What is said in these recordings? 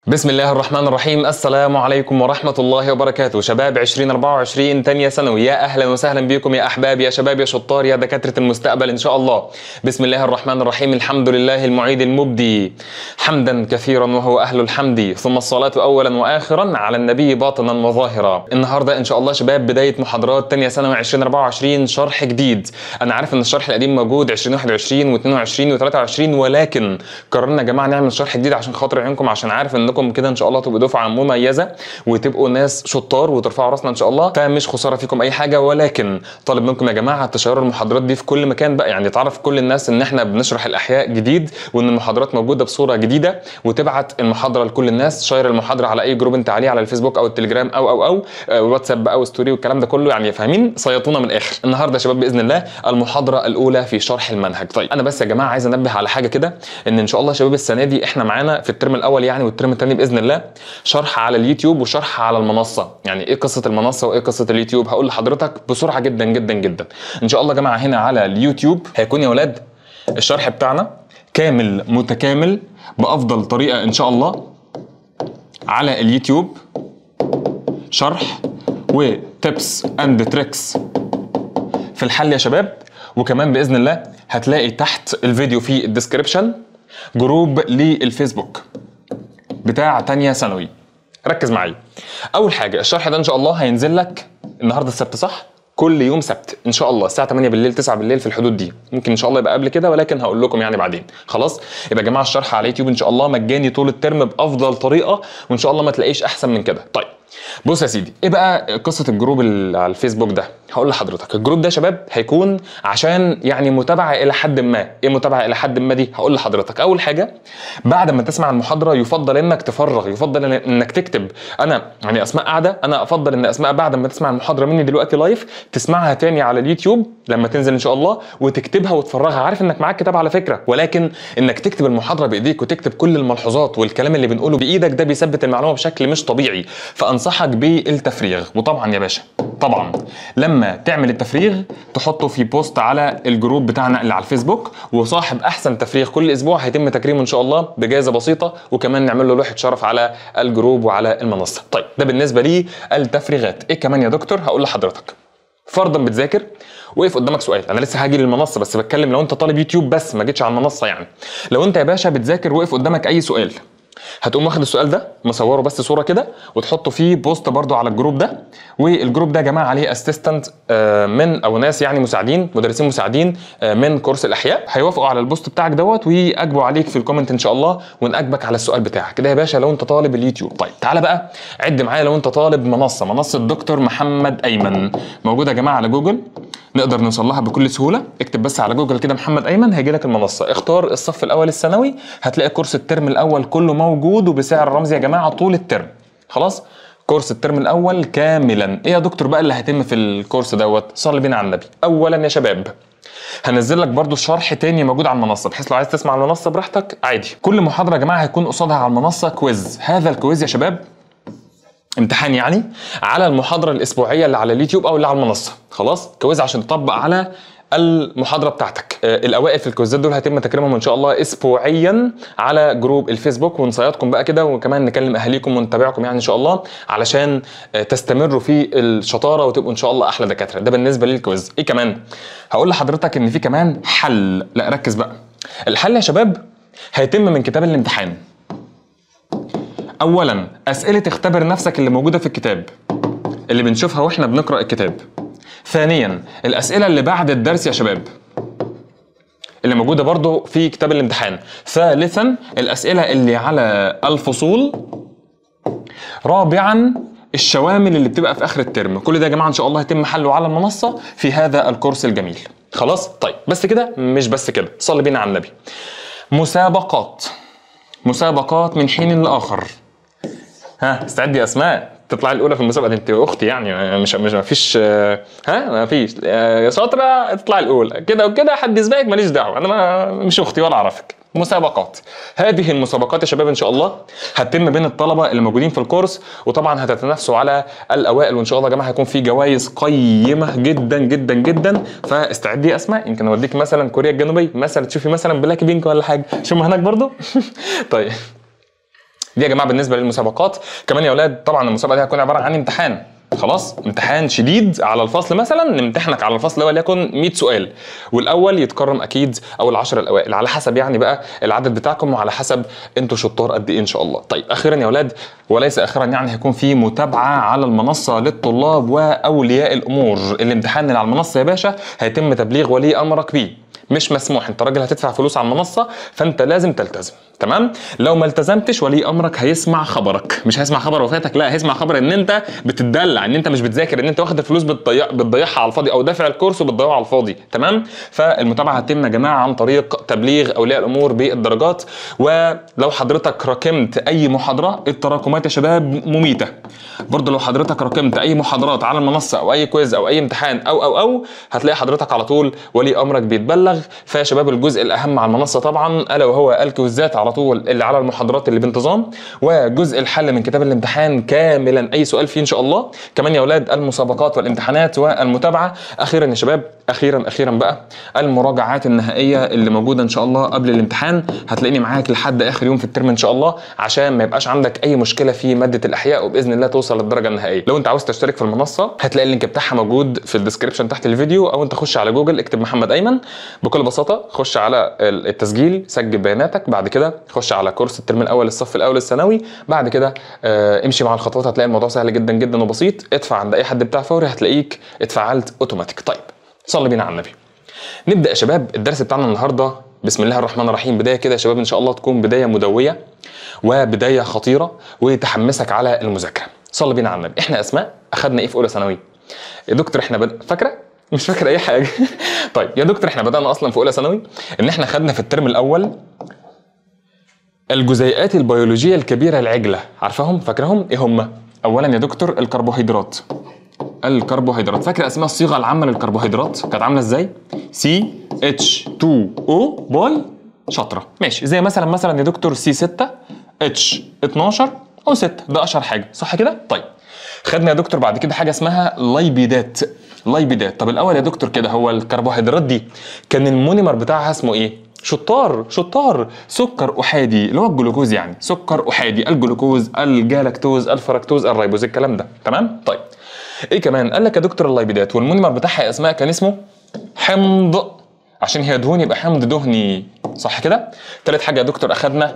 بسم الله الرحمن الرحيم السلام عليكم ورحمة الله وبركاته شباب 2024 تانية ثانوي يا أهلا وسهلا بكم يا أحباب يا شباب يا شطار يا دكاترة المستقبل إن شاء الله بسم الله الرحمن الرحيم الحمد لله المعيد المبدي حمدا كثيرا وهو أهل الحمد ثم الصلاة أولا وآخرا على النبي باطنا وظاهرا النهاردة إن شاء الله شباب بداية محاضرات تانية ثانوي 2024 شرح جديد أنا عارف إن الشرح القديم موجود 2021 و22 و23 ولكن قررنا يا جماعة نعمل شرح جديد عشان خاطر عينكم عشان عارف إنكم كده ان شاء الله تبقوا دفعه مميزه وتبقوا ناس شطار وترفعوا راسنا ان شاء الله فمش خساره فيكم اي حاجه ولكن طالب منكم يا جماعه تشيروا المحاضرات دي في كل مكان بقى يعني تعرف كل الناس ان احنا بنشرح الاحياء جديد وان المحاضرات موجوده بصوره جديده وتبعت المحاضره لكل الناس شير المحاضره على اي جروب انت عليه على الفيسبوك او التليجرام او او او آه، واتساب بقى وستوري والكلام ده كله يعني فاهمين صيطونا من الاخر النهارده يا شباب باذن الله المحاضره الاولى في شرح المنهج طيب انا بس يا جماعه عايز انبه على حاجه كده ان ان شاء الله يا شباب السنه دي احنا معانا في الترم الاول يعني والترم الثاني باذن الله شرح على اليوتيوب وشرح على المنصه يعني ايه قصه المنصه وايه قصه اليوتيوب هقول لحضرتك بسرعه جدا جدا جدا ان شاء الله يا جماعه هنا على اليوتيوب هيكون يا ولاد الشرح بتاعنا كامل متكامل بافضل طريقه ان شاء الله على اليوتيوب شرح وتبس اند تريكس في الحل يا شباب وكمان باذن الله هتلاقي تحت الفيديو في الديسكريبشن جروب للفيسبوك بتاع تانية ثانوي ركز معايا اول حاجه الشرح ده ان شاء الله هينزل لك النهارده السبت صح كل يوم سبت ان شاء الله الساعه 8 بالليل 9 بالليل في الحدود دي ممكن ان شاء الله يبقى قبل كده ولكن هقول لكم يعني بعدين خلاص يبقى يا جماعه الشرح على اليوتيوب ان شاء الله مجاني طول الترم بافضل طريقه وان شاء الله ما تلاقيش احسن من كده طيب بص يا سيدي ايه بقى قصه الجروب اللي على الفيسبوك ده هقول لحضرتك الجروب ده يا شباب هيكون عشان يعني متابعه الى حد ما ايه متابعه الى حد ما دي هقول لحضرتك اول حاجه بعد ما تسمع المحاضره يفضل انك تفرغ يفضل إن- انك تكتب انا يعني اسماء قاعده انا افضل ان اسماء بعد ما تسمع المحاضره مني دلوقتي لايف تسمعها تاني على اليوتيوب لما تنزل ان شاء الله وتكتبها وتفرغها عارف انك معاك كتاب على فكره ولكن انك تكتب المحاضره بايديك وتكتب كل الملحوظات والكلام اللي بنقوله بايدك ده بيثبت المعلومه بشكل مش طبيعي فانصحك بالتفريغ وطبعا يا باشا طبعا لما تعمل التفريغ تحطه في بوست على الجروب بتاعنا اللي على الفيسبوك وصاحب احسن تفريغ كل اسبوع هيتم تكريمه ان شاء الله بجائزه بسيطه وكمان نعمل له لوحه شرف على الجروب وعلى المنصه طيب ده بالنسبه لي التفريغات ايه كمان يا دكتور هقول لحضرتك فرضا بتذاكر وقف قدامك سؤال انا لسه هاجي للمنصه بس بتكلم لو انت طالب يوتيوب بس ما جيتش على المنصه يعني لو انت يا باشا بتذاكر وقف قدامك اي سؤال هتقوم واخد السؤال ده مصوره بس صوره كده وتحطه في بوست برضو على الجروب ده والجروب ده يا جماعه عليه اسيستنت من او ناس يعني مساعدين مدرسين مساعدين آه، من كورس الاحياء هيوافقوا على البوست بتاعك دوت ويجبوا عليك في الكومنت ان شاء الله ونأجبك على السؤال بتاعك كده يا باشا لو انت طالب اليوتيوب طيب تعالى بقى عد معايا لو انت طالب منصه منصه دكتور محمد ايمن موجوده يا جماعه على جوجل نقدر نوصل لها بكل سهوله اكتب بس على جوجل كده محمد ايمن هيجي لك المنصه اختار الصف الاول الثانوي هتلاقي كورس الترم الاول كله موجود وبسعر رمزي يا جماعه طول الترم خلاص كورس الترم الاول كاملا ايه يا دكتور بقى اللي هيتم في الكورس دوت صلي بينا على النبي اولا يا شباب هنزل لك برضو شرح تاني موجود على المنصه بحيث لو عايز تسمع على المنصه براحتك عادي كل محاضره يا جماعه هيكون قصادها على المنصه كويز هذا الكويز يا شباب امتحان يعني على المحاضره الاسبوعيه اللي على اليوتيوب او اللي على المنصه خلاص كويز عشان تطبق على المحاضره بتاعتك آه، الاوائل في الكويزات دول هيتم تكريمهم ان شاء الله اسبوعيا على جروب الفيسبوك ونصيادكم بقى كده وكمان نكلم اهاليكم ونتابعكم يعني ان شاء الله علشان آه، تستمروا في الشطاره وتبقوا ان شاء الله احلى دكاتره ده بالنسبه للكويز ايه كمان هقول لحضرتك ان في كمان حل لا ركز بقى الحل يا شباب هيتم من كتاب الامتحان اولا اسئله اختبر نفسك اللي موجوده في الكتاب اللي بنشوفها واحنا بنقرا الكتاب ثانيا الاسئله اللي بعد الدرس يا شباب اللي موجوده برضو في كتاب الامتحان ثالثا الاسئله اللي على الفصول رابعا الشوامل اللي بتبقى في اخر الترم كل ده يا جماعه ان شاء الله هيتم حله على المنصه في هذا الكورس الجميل خلاص طيب بس كده مش بس كده صلي بينا على النبي مسابقات مسابقات من حين لاخر ها استعدي يا اسماء تطلعي الاولى في المسابقه دي انت اختي يعني مش مش ما فيش آه، ها ما فيش آه، شاطره تطلعي الاولى كده وكده حد يسبقك ماليش دعوه انا ما مش اختي ولا اعرفك مسابقات هذه المسابقات يا شباب ان شاء الله هتتم بين الطلبه اللي موجودين في الكورس وطبعا هتتنافسوا على الاوائل وان شاء الله يا جماعه هيكون في جوائز قيمه جدا جدا جدا فاستعدي يا اسماء يمكن اوديك مثلا كوريا الجنوبيه مثلا تشوفي مثلا بلاك بينك ولا حاجه شوفوا هناك برضو طيب دي يا جماعه بالنسبه للمسابقات كمان يا اولاد طبعا المسابقه دي هتكون عباره عن امتحان خلاص امتحان شديد على الفصل مثلا نمتحنك على الفصل وليكن 100 سؤال والاول يتكرم اكيد او العشر الاوائل على حسب يعني بقى العدد بتاعكم وعلى حسب انتوا شطار قد ايه ان شاء الله طيب اخيرا يا اولاد وليس اخيرا يعني هيكون في متابعه على المنصه للطلاب واولياء الامور الامتحان اللي على المنصه يا باشا هيتم تبليغ ولي امرك بيه مش مسموح انت راجل هتدفع فلوس على المنصه فانت لازم تلتزم تمام لو ما التزمتش ولي امرك هيسمع خبرك مش هيسمع خبر وفاتك لا هيسمع خبر ان انت بتدلع ان انت مش بتذاكر ان انت واخد الفلوس بتضيع بتضيعها على الفاضي او دافع الكورس وبتضيعه على الفاضي تمام فالمتابعه هتتم يا جماعه عن طريق تبليغ اولياء الامور بالدرجات ولو حضرتك راكمت اي محاضره التراكمات يا شباب مميته برضه لو حضرتك راكمت اي محاضرات على المنصه او اي كويز او اي امتحان او او او هتلاقي حضرتك على طول ولي امرك بيتبلغ فيا شباب الجزء الاهم على المنصه طبعا الا وهو الكويزات على طول اللي على المحاضرات اللي بانتظام وجزء الحل من كتاب الامتحان كاملا اي سؤال فيه ان شاء الله كمان يا اولاد المسابقات والامتحانات والمتابعه اخيرا يا شباب اخيرا اخيرا بقى المراجعات النهائيه اللي موجوده ان شاء الله قبل الامتحان هتلاقيني معاك لحد اخر يوم في الترم ان شاء الله عشان ما يبقاش عندك اي مشكله في ماده الاحياء وباذن الله توصل للدرجه النهائيه لو انت عاوز تشترك في المنصه هتلاقي اللينك بتاعها موجود في الديسكربشن تحت الفيديو او انت خش على جوجل اكتب محمد ايمن بكل بساطه خش على التسجيل سجل بياناتك بعد كده خش على كورس الترم الاول الصف الاول الثانوي بعد كده آه امشي مع الخطوات هتلاقي الموضوع سهل جدا جدا وبسيط ادفع عند اي حد بتاع فوري هتلاقيك اتفعلت اوتوماتيك طيب صلي بينا على النبي نبدا يا شباب الدرس بتاعنا النهارده بسم الله الرحمن الرحيم بدايه كده يا شباب ان شاء الله تكون بدايه مدويه وبدايه خطيره وتحمسك على المذاكره صلي بينا على النبي احنا اسماء اخدنا ايه في اولى ثانوي يا دكتور احنا بد... فاكره مش فاكر اي حاجه طيب يا دكتور احنا بدانا اصلا في اولى ثانوي ان احنا خدنا في الترم الاول الجزيئات البيولوجيه الكبيره العجله عارفاهم فاكرهم ايه هم اولا يا دكتور الكربوهيدرات الكربوهيدرات فاكر اسماء الصيغه العامه للكربوهيدرات كانت عامله ازاي سي اتش 2 او باي شاطره ماشي زي مثلا مثلا يا دكتور سي 6 اتش 12 او 6 ده اشهر حاجه صح كده طيب خدنا يا دكتور بعد كده حاجه اسمها لايبيدات لايبيدات طب الاول يا دكتور كده هو الكربوهيدرات دي كان المونيمر بتاعها اسمه ايه شطار شطار سكر احادي اللي هو الجلوكوز يعني سكر احادي الجلوكوز الجالكتوز الفركتوز الريبوز الكلام ده تمام طيب ايه كمان قال لك يا دكتور اللايبيدات والمونيمر بتاعها يا اسماء كان اسمه حمض عشان هي دهون يبقى حمض دهني صح كده تالت حاجه يا دكتور اخدنا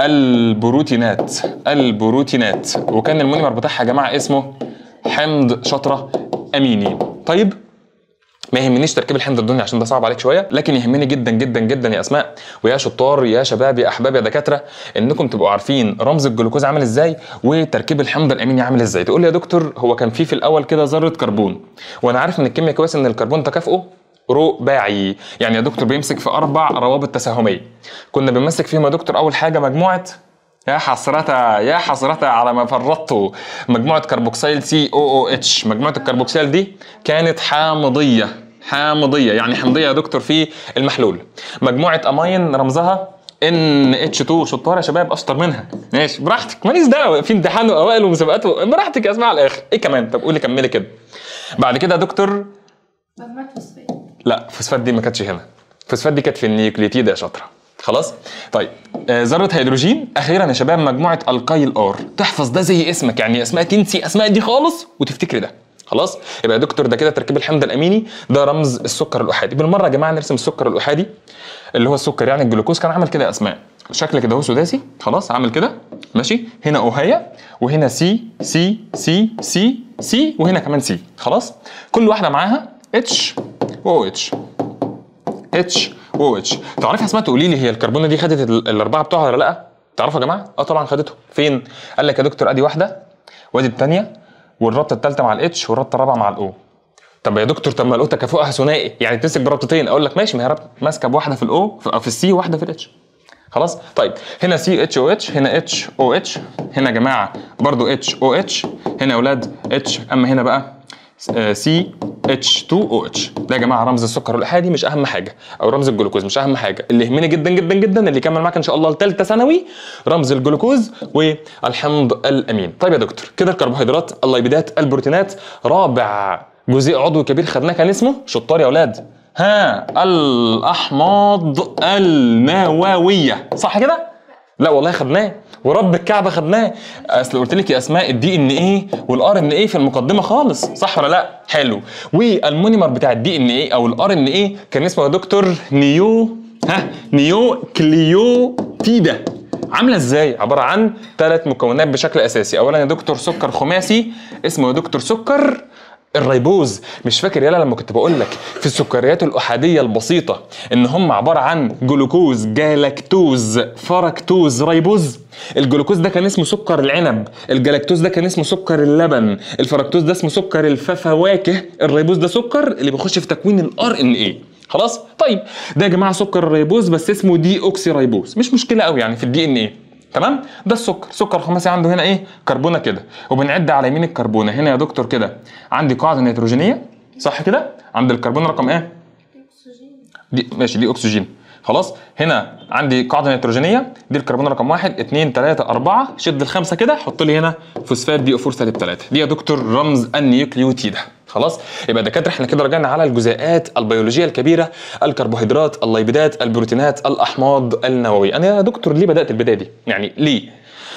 البروتينات البروتينات وكان المونيمر بتاعها يا جماعه اسمه حمض شطره اميني طيب ما يهمنيش تركيب الحمض الدهني عشان ده صعب عليك شويه لكن يهمني جدا جدا جدا يا اسماء ويا شطار يا شباب يا احباب يا دكاتره انكم تبقوا عارفين رمز الجلوكوز عامل ازاي وتركيب الحمض الاميني عامل ازاي تقول لي يا دكتور هو كان في في الاول كده ذره كربون وانا عارف من الكيمياء كويس ان الكربون تكافؤه رباعي يعني يا دكتور بيمسك في اربع روابط تساهميه كنا بنمسك فيهم يا دكتور اول حاجه مجموعه يا حسرتا يا حسرتا على ما فرطتوا مجموعه كربوكسيل سي او او اتش مجموعه الكربوكسيل دي كانت حامضيه حامضيه يعني حمضيه يا دكتور في المحلول مجموعه امين رمزها ان اتش 2 شطار يا شباب اشطر منها ماشي براحتك ماليش دعوه في امتحان واوائل ومسابقات براحتك يا اسماء على الاخر ايه كمان طب قولي كملي كده بعد كده يا دكتور مجموعة فوسفات لا فوسفات دي ما كانتش هنا فوسفات دي كانت في النيوكليتيد يا شاطره خلاص طيب آه، ذره هيدروجين اخيرا يا شباب مجموعه القايل ار تحفظ ده زي اسمك يعني اسماء تنسي اسماء دي خالص وتفتكري ده خلاص يبقى يا دكتور ده كده تركيب الحمض الاميني ده رمز السكر الاحادي بالمره يا جماعه نرسم السكر الاحادي اللي هو السكر يعني الجلوكوز كان عامل كده يا اسماء شكل كده هو سداسي خلاص عامل كده ماشي هنا اوهية وهنا سي سي سي سي سي وهنا كمان سي خلاص كل واحده معاها اتش و اتش اتش و اتش تعرفي يا اسماء تقولي لي هي الكربونه دي خدت ال- الاربعه بتوعها ولا لا تعرفوا يا جماعه اه طبعا خدته فين قال لك يا دكتور ادي واحده وادي الثانيه والرابطه الثالثه مع الاتش والرابطه الرابعه مع الاو طب يا دكتور طب ما الاو تكافؤها ثنائي يعني تمسك برابطتين اقول لك ماشي ما هي رابطه ماسكه بواحده في الاو في في السي وواحده في الاتش خلاص طيب هنا سي اتش او اتش هنا اتش او اتش هنا يا جماعه برضو اتش او اتش هنا يا اولاد اتش اما هنا بقى سي اتش 2 او اتش ده يا جماعه رمز السكر الاحادي مش اهم حاجه او رمز الجلوكوز مش اهم حاجه اللي يهمني جدا جدا جدا اللي يكمل معاك ان شاء الله لثالثه ثانوي رمز الجلوكوز والحمض الامين طيب يا دكتور كده الكربوهيدرات الليبيدات البروتينات رابع جزيء عضوي كبير خدناه كان اسمه شطار يا اولاد ها الاحماض النوويه صح كده لا والله خدناه ورب الكعبه خدناه اصل قلت لك يا اسماء الدي ان ايه والار ان ايه في المقدمه خالص صح ولا لا حلو والمونيمر بتاع الدي ان ايه او الار ان ايه كان اسمه يا دكتور نيو ها نيو كليوتيدا عامله ازاي عباره عن ثلاث مكونات بشكل اساسي اولا يا دكتور سكر خماسي اسمه يا دكتور سكر الريبوز مش فاكر يالا لما كنت بقول لك في السكريات الاحاديه البسيطه ان هم عباره عن جلوكوز جالاكتوز فركتوز ريبوز الجلوكوز ده كان اسمه سكر العنب الجلاكتوز ده كان اسمه سكر اللبن الفركتوز ده اسمه سكر الفواكه الريبوز ده سكر اللي بيخش في تكوين الار ان ايه خلاص طيب ده يا جماعه سكر الريبوز بس اسمه دي اوكسي ريبوز مش مشكله قوي يعني في الدي ان ايه تمام ده السكر سكر خماسي عنده هنا ايه كربونه كده وبنعد على يمين الكربونه هنا يا دكتور كده عندي قاعده نيتروجينيه صح كده عند الكربون رقم ايه اكسجين دي ماشي دي اكسجين خلاص هنا عندي قاعده نيتروجينيه دي الكربون رقم واحد اثنين ثلاثة أربعة شد الخمسة كده حط لي هنا فوسفات دي أو سالب ثلاثة دي يا دكتور رمز النيوكليوتيدا خلاص يبقى دكاتره احنا كده رجعنا على الجزيئات البيولوجيه الكبيره الكربوهيدرات الليبيدات البروتينات الاحماض النوويه انا يا دكتور ليه بدات البدايه دي يعني ليه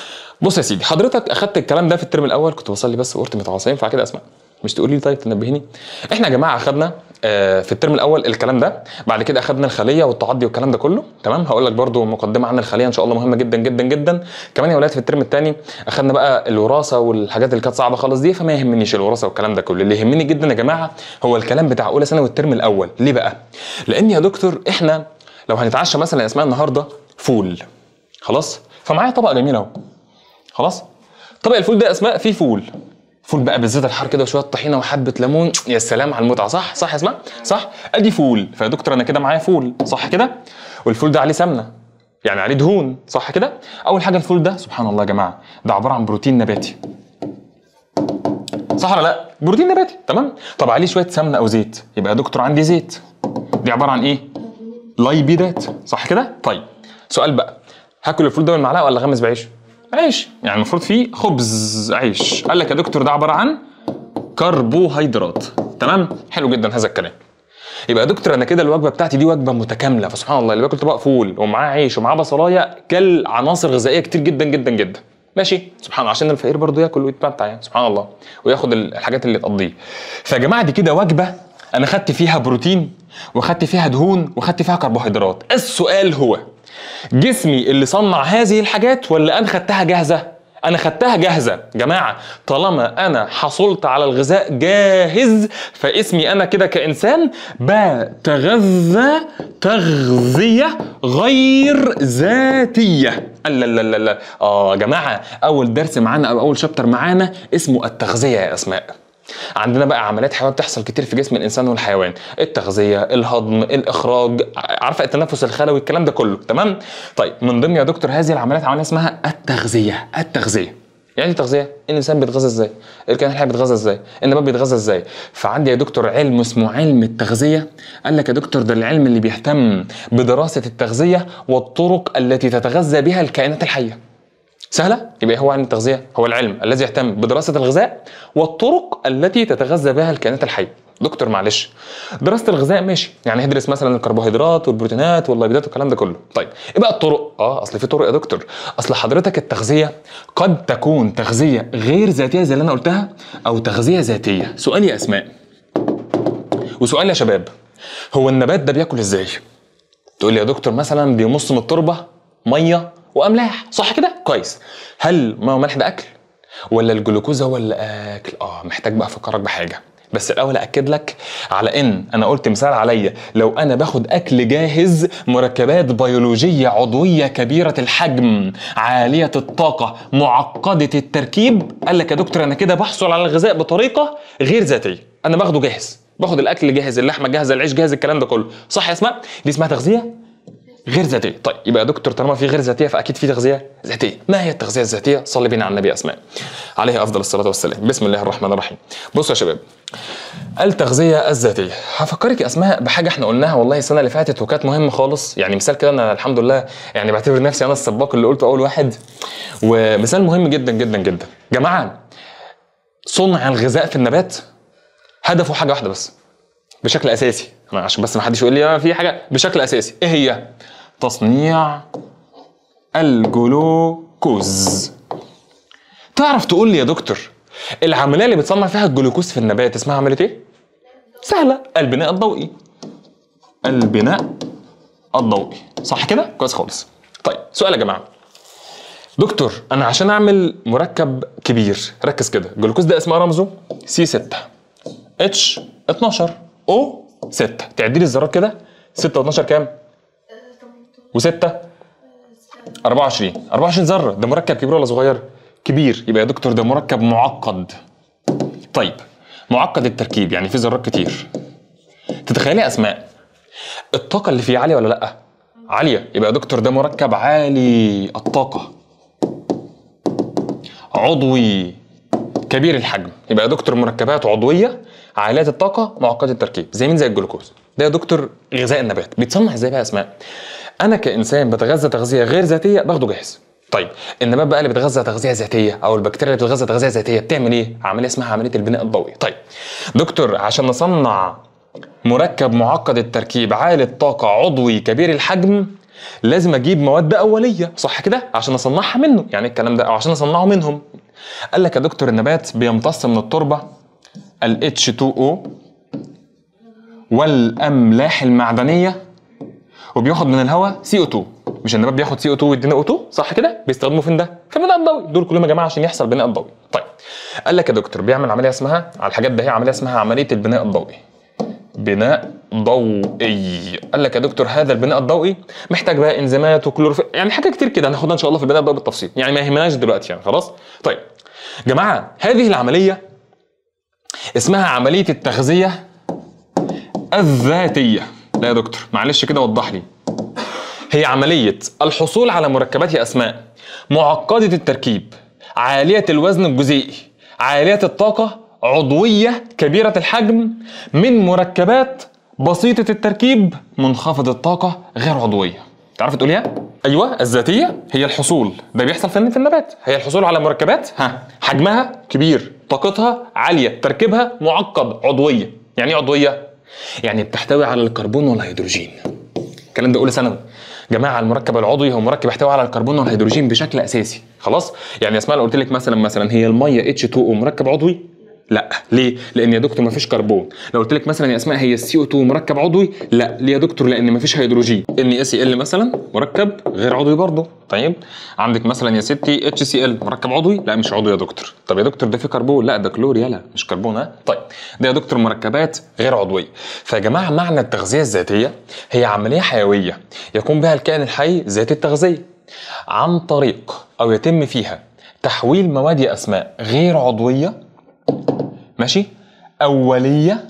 بص يا سيدي حضرتك اخدت الكلام ده في الترم الاول كنت بصلي بس وقلت متعصب ينفع كده اسمع مش تقولي لي طيب تنبهني احنا يا جماعه اخدنا آه، في الترم الاول الكلام ده بعد كده اخدنا الخليه والتعضي والكلام ده كله تمام هقول لك برضو مقدمه عن الخليه ان شاء الله مهمه جدا جدا جدا كمان يا ولاد في الترم الثاني اخدنا بقى الوراثه والحاجات اللي كانت صعبه خالص دي فما يهمنيش الوراثه والكلام ده كله اللي يهمني جدا يا جماعه هو الكلام بتاع اولى ثانوي والترم الاول ليه بقى لان يا دكتور احنا لو هنتعشى مثلا يا اسماء النهارده فول خلاص فمعايا طبق جميل اهو خلاص طبق الفول ده يا اسماء فيه فول فول بقى بالزيت الحار كده وشويه طحينه وحبه ليمون يا سلام على المتعه صح صح يا اسماء صح ادي فول فيا دكتور انا كده معايا فول صح كده والفول ده عليه سمنه يعني عليه دهون صح كده اول حاجه الفول ده سبحان الله يا جماعه ده عباره عن بروتين نباتي صح ولا لا بروتين نباتي تمام طب عليه شويه سمنه او زيت يبقى يا دكتور عندي زيت دي عباره عن ايه لايبيدات صح كده طيب سؤال بقى هاكل الفول ده بالمعلقه ولا غمس بعيش عيش يعني المفروض فيه خبز عيش قال لك يا دكتور ده عباره عن كربوهيدرات تمام حلو جدا هذا الكلام يبقى يا دكتور انا كده الوجبه بتاعتي دي وجبه متكامله فسبحان الله اللي باكل طبق فول ومعاه عيش ومعاه بصلايه كل عناصر غذائيه كتير جدا جدا جدا ماشي سبحان الله عشان الفقير برضه ياكل ويتمتع يعني سبحان الله وياخد الحاجات اللي تقضيه فيا جماعه دي كده وجبه انا خدت فيها بروتين وخدت فيها دهون وخدت فيها كربوهيدرات السؤال هو جسمي اللي صنع هذه الحاجات ولا انا خدتها جاهزه انا خدتها جاهزه جماعه طالما انا حصلت على الغذاء جاهز فاسمي انا كده كانسان بتغذى تغذيه غير ذاتيه لا لا لا لا اه يا جماعه اول درس معانا او اول شابتر معانا اسمه التغذيه يا اسماء عندنا بقى عمليات حيويه بتحصل كتير في جسم الانسان والحيوان التغذيه الهضم الاخراج عارفه التنفس الخلوي الكلام ده كله تمام طيب من ضمن يا دكتور هذه العمليات عمليه اسمها التغذيه التغذيه يعني ايه التغذيه الانسان بيتغذى ازاي الكائن الحي بيتغذى ازاي النبات بيتغذى ازاي فعندي يا دكتور علم اسمه علم التغذيه قال لك يا دكتور ده العلم اللي بيهتم بدراسه التغذيه والطرق التي تتغذى بها الكائنات الحيه سهله يبقى هو علم التغذيه هو العلم الذي يهتم بدراسه الغذاء والطرق التي تتغذى بها الكائنات الحيه دكتور معلش دراسه الغذاء ماشي يعني هدرس مثلا الكربوهيدرات والبروتينات والليبيدات والكلام ده كله طيب ايه بقى الطرق اه اصل في طرق يا دكتور اصل حضرتك التغذيه قد تكون تغذيه غير ذاتيه زي اللي انا قلتها او تغذيه ذاتيه سؤال يا اسماء وسؤال يا شباب هو النبات ده بياكل ازاي تقول لي يا دكتور مثلا بيمص من التربه ميه واملاح صح كده كويس هل ميه وملح ده اكل ولا الجلوكوز هو اللي اكل اه محتاج بقى افكرك بحاجه بس الاول اكد لك على ان انا قلت مثال عليا لو انا باخد اكل جاهز مركبات بيولوجيه عضويه كبيره الحجم عاليه الطاقه معقده التركيب قال لك يا دكتور انا كده بحصل على الغذاء بطريقه غير ذاتيه انا باخده جاهز باخد الاكل جاهز اللحمه جاهزه العيش جاهز الكلام ده كله صح يا اسماء دي اسمها تغذيه غير ذاتيه طيب يبقى يا دكتور طالما في غير ذاتيه فاكيد في تغذيه ذاتيه ما هي التغذيه الذاتيه صلي بينا على النبي اسماء عليه افضل الصلاه والسلام بسم الله الرحمن الرحيم بصوا يا شباب التغذيه الذاتيه هفكرك يا اسماء بحاجه احنا قلناها والله السنه اللي فاتت وكانت مهمه خالص يعني مثال كده انا الحمد لله يعني بعتبر نفسي انا السباق اللي قلته اول واحد ومثال مهم جدا جدا جدا جماعه صنع الغذاء في النبات هدفه حاجه واحده بس بشكل اساسي أنا عشان بس ما حدش يقول لي آه في حاجه بشكل اساسي ايه هي تصنيع الجلوكوز تعرف تقول لي يا دكتور العمليه اللي بتصنع فيها الجلوكوز في النبات اسمها عمليه ايه سهله البناء الضوئي البناء الضوئي صح كده كويس خالص طيب سؤال يا جماعه دكتور انا عشان اعمل مركب كبير ركز كده الجلوكوز ده اسمه رمزه سي 6 اتش 12 او 6 تعدي لي الذرات كده 6 و12 كام و6 24 24 ذره ده مركب كبير ولا صغير كبير يبقى يا دكتور ده مركب معقد طيب معقد التركيب يعني فيه ذرات كتير تتخيلي اسماء الطاقه اللي فيه عاليه ولا لا عاليه يبقى يا دكتور ده مركب عالي الطاقه عضوي كبير الحجم يبقى يا دكتور مركبات عضويه عاليه الطاقه معقده التركيب زي مين زي الجلوكوز ده يا دكتور غذاء النبات بيتصنع ازاي بقى يا اسماء انا كانسان بتغذى تغذيه غير ذاتيه باخده جاهز طيب النبات بقى اللي بيتغذى تغذيه ذاتيه او البكتيريا اللي بتتغذى تغذيه ذاتيه بتعمل ايه عمليه اسمها عمليه البناء الضوئي طيب دكتور عشان نصنع مركب معقد التركيب عالي الطاقه عضوي كبير الحجم لازم اجيب مواد اوليه صح كده عشان اصنعها منه يعني الكلام ده او عشان اصنعه منهم قال لك يا دكتور النبات بيمتص من التربه ال H2O والاملاح المعدنيه وبياخد من الهواء CO2 مش النبات بياخد CO2 ويدينا O2 صح كده بيستخدموه فين ده في البناء الضوئي دول كلهم يا جماعه عشان يحصل بناء ضوئي طيب قال لك يا دكتور بيعمل عمليه اسمها على الحاجات ده هي عمليه اسمها عمليه البناء الضوئي بناء ضوئي قال لك يا دكتور هذا البناء الضوئي محتاج بقى انزيمات وكلوروفيل يعني حاجات كتير كده هناخدها ان شاء الله في البناء الضوئي بالتفصيل يعني ما يهمناش دلوقتي يعني خلاص طيب جماعه هذه العمليه اسمها عمليه التغذيه الذاتيه لا يا دكتور معلش كده وضح لي هي عمليه الحصول على مركبات يا اسماء معقده التركيب عاليه الوزن الجزيئي عاليه الطاقه عضويه كبيره الحجم من مركبات بسيطه التركيب منخفض الطاقه غير عضويه تعرف تقول ايه ايوه الذاتيه هي الحصول ده بيحصل في في النبات هي الحصول على مركبات ها حجمها كبير طاقتها عاليه تركيبها معقد عضويه يعني ايه عضويه يعني بتحتوي على الكربون والهيدروجين الكلام ده اولى ثانوي جماعه المركب العضوي هو مركب يحتوي على الكربون والهيدروجين بشكل اساسي خلاص يعني اسماء لو قلت لك مثلا مثلا هي الميه H2O مركب عضوي لا ليه لان يا دكتور مفيش كربون لو قلت لك مثلا يا اسماء هي السي او 2 مركب عضوي لا ليه يا دكتور لان مفيش هيدروجين ان اس ال مثلا مركب غير عضوي برضه طيب عندك مثلا يا ستي اتش سي ال مركب عضوي لا مش عضوي يا دكتور طب يا دكتور ده فيه كربون لا ده كلور يلا مش كربون ها طيب ده يا دكتور مركبات غير عضويه فيا جماعه معنى التغذيه الذاتيه هي عمليه حيويه يقوم بها الكائن الحي ذات التغذيه عن طريق او يتم فيها تحويل مواد يا اسماء غير عضويه ماشي أولية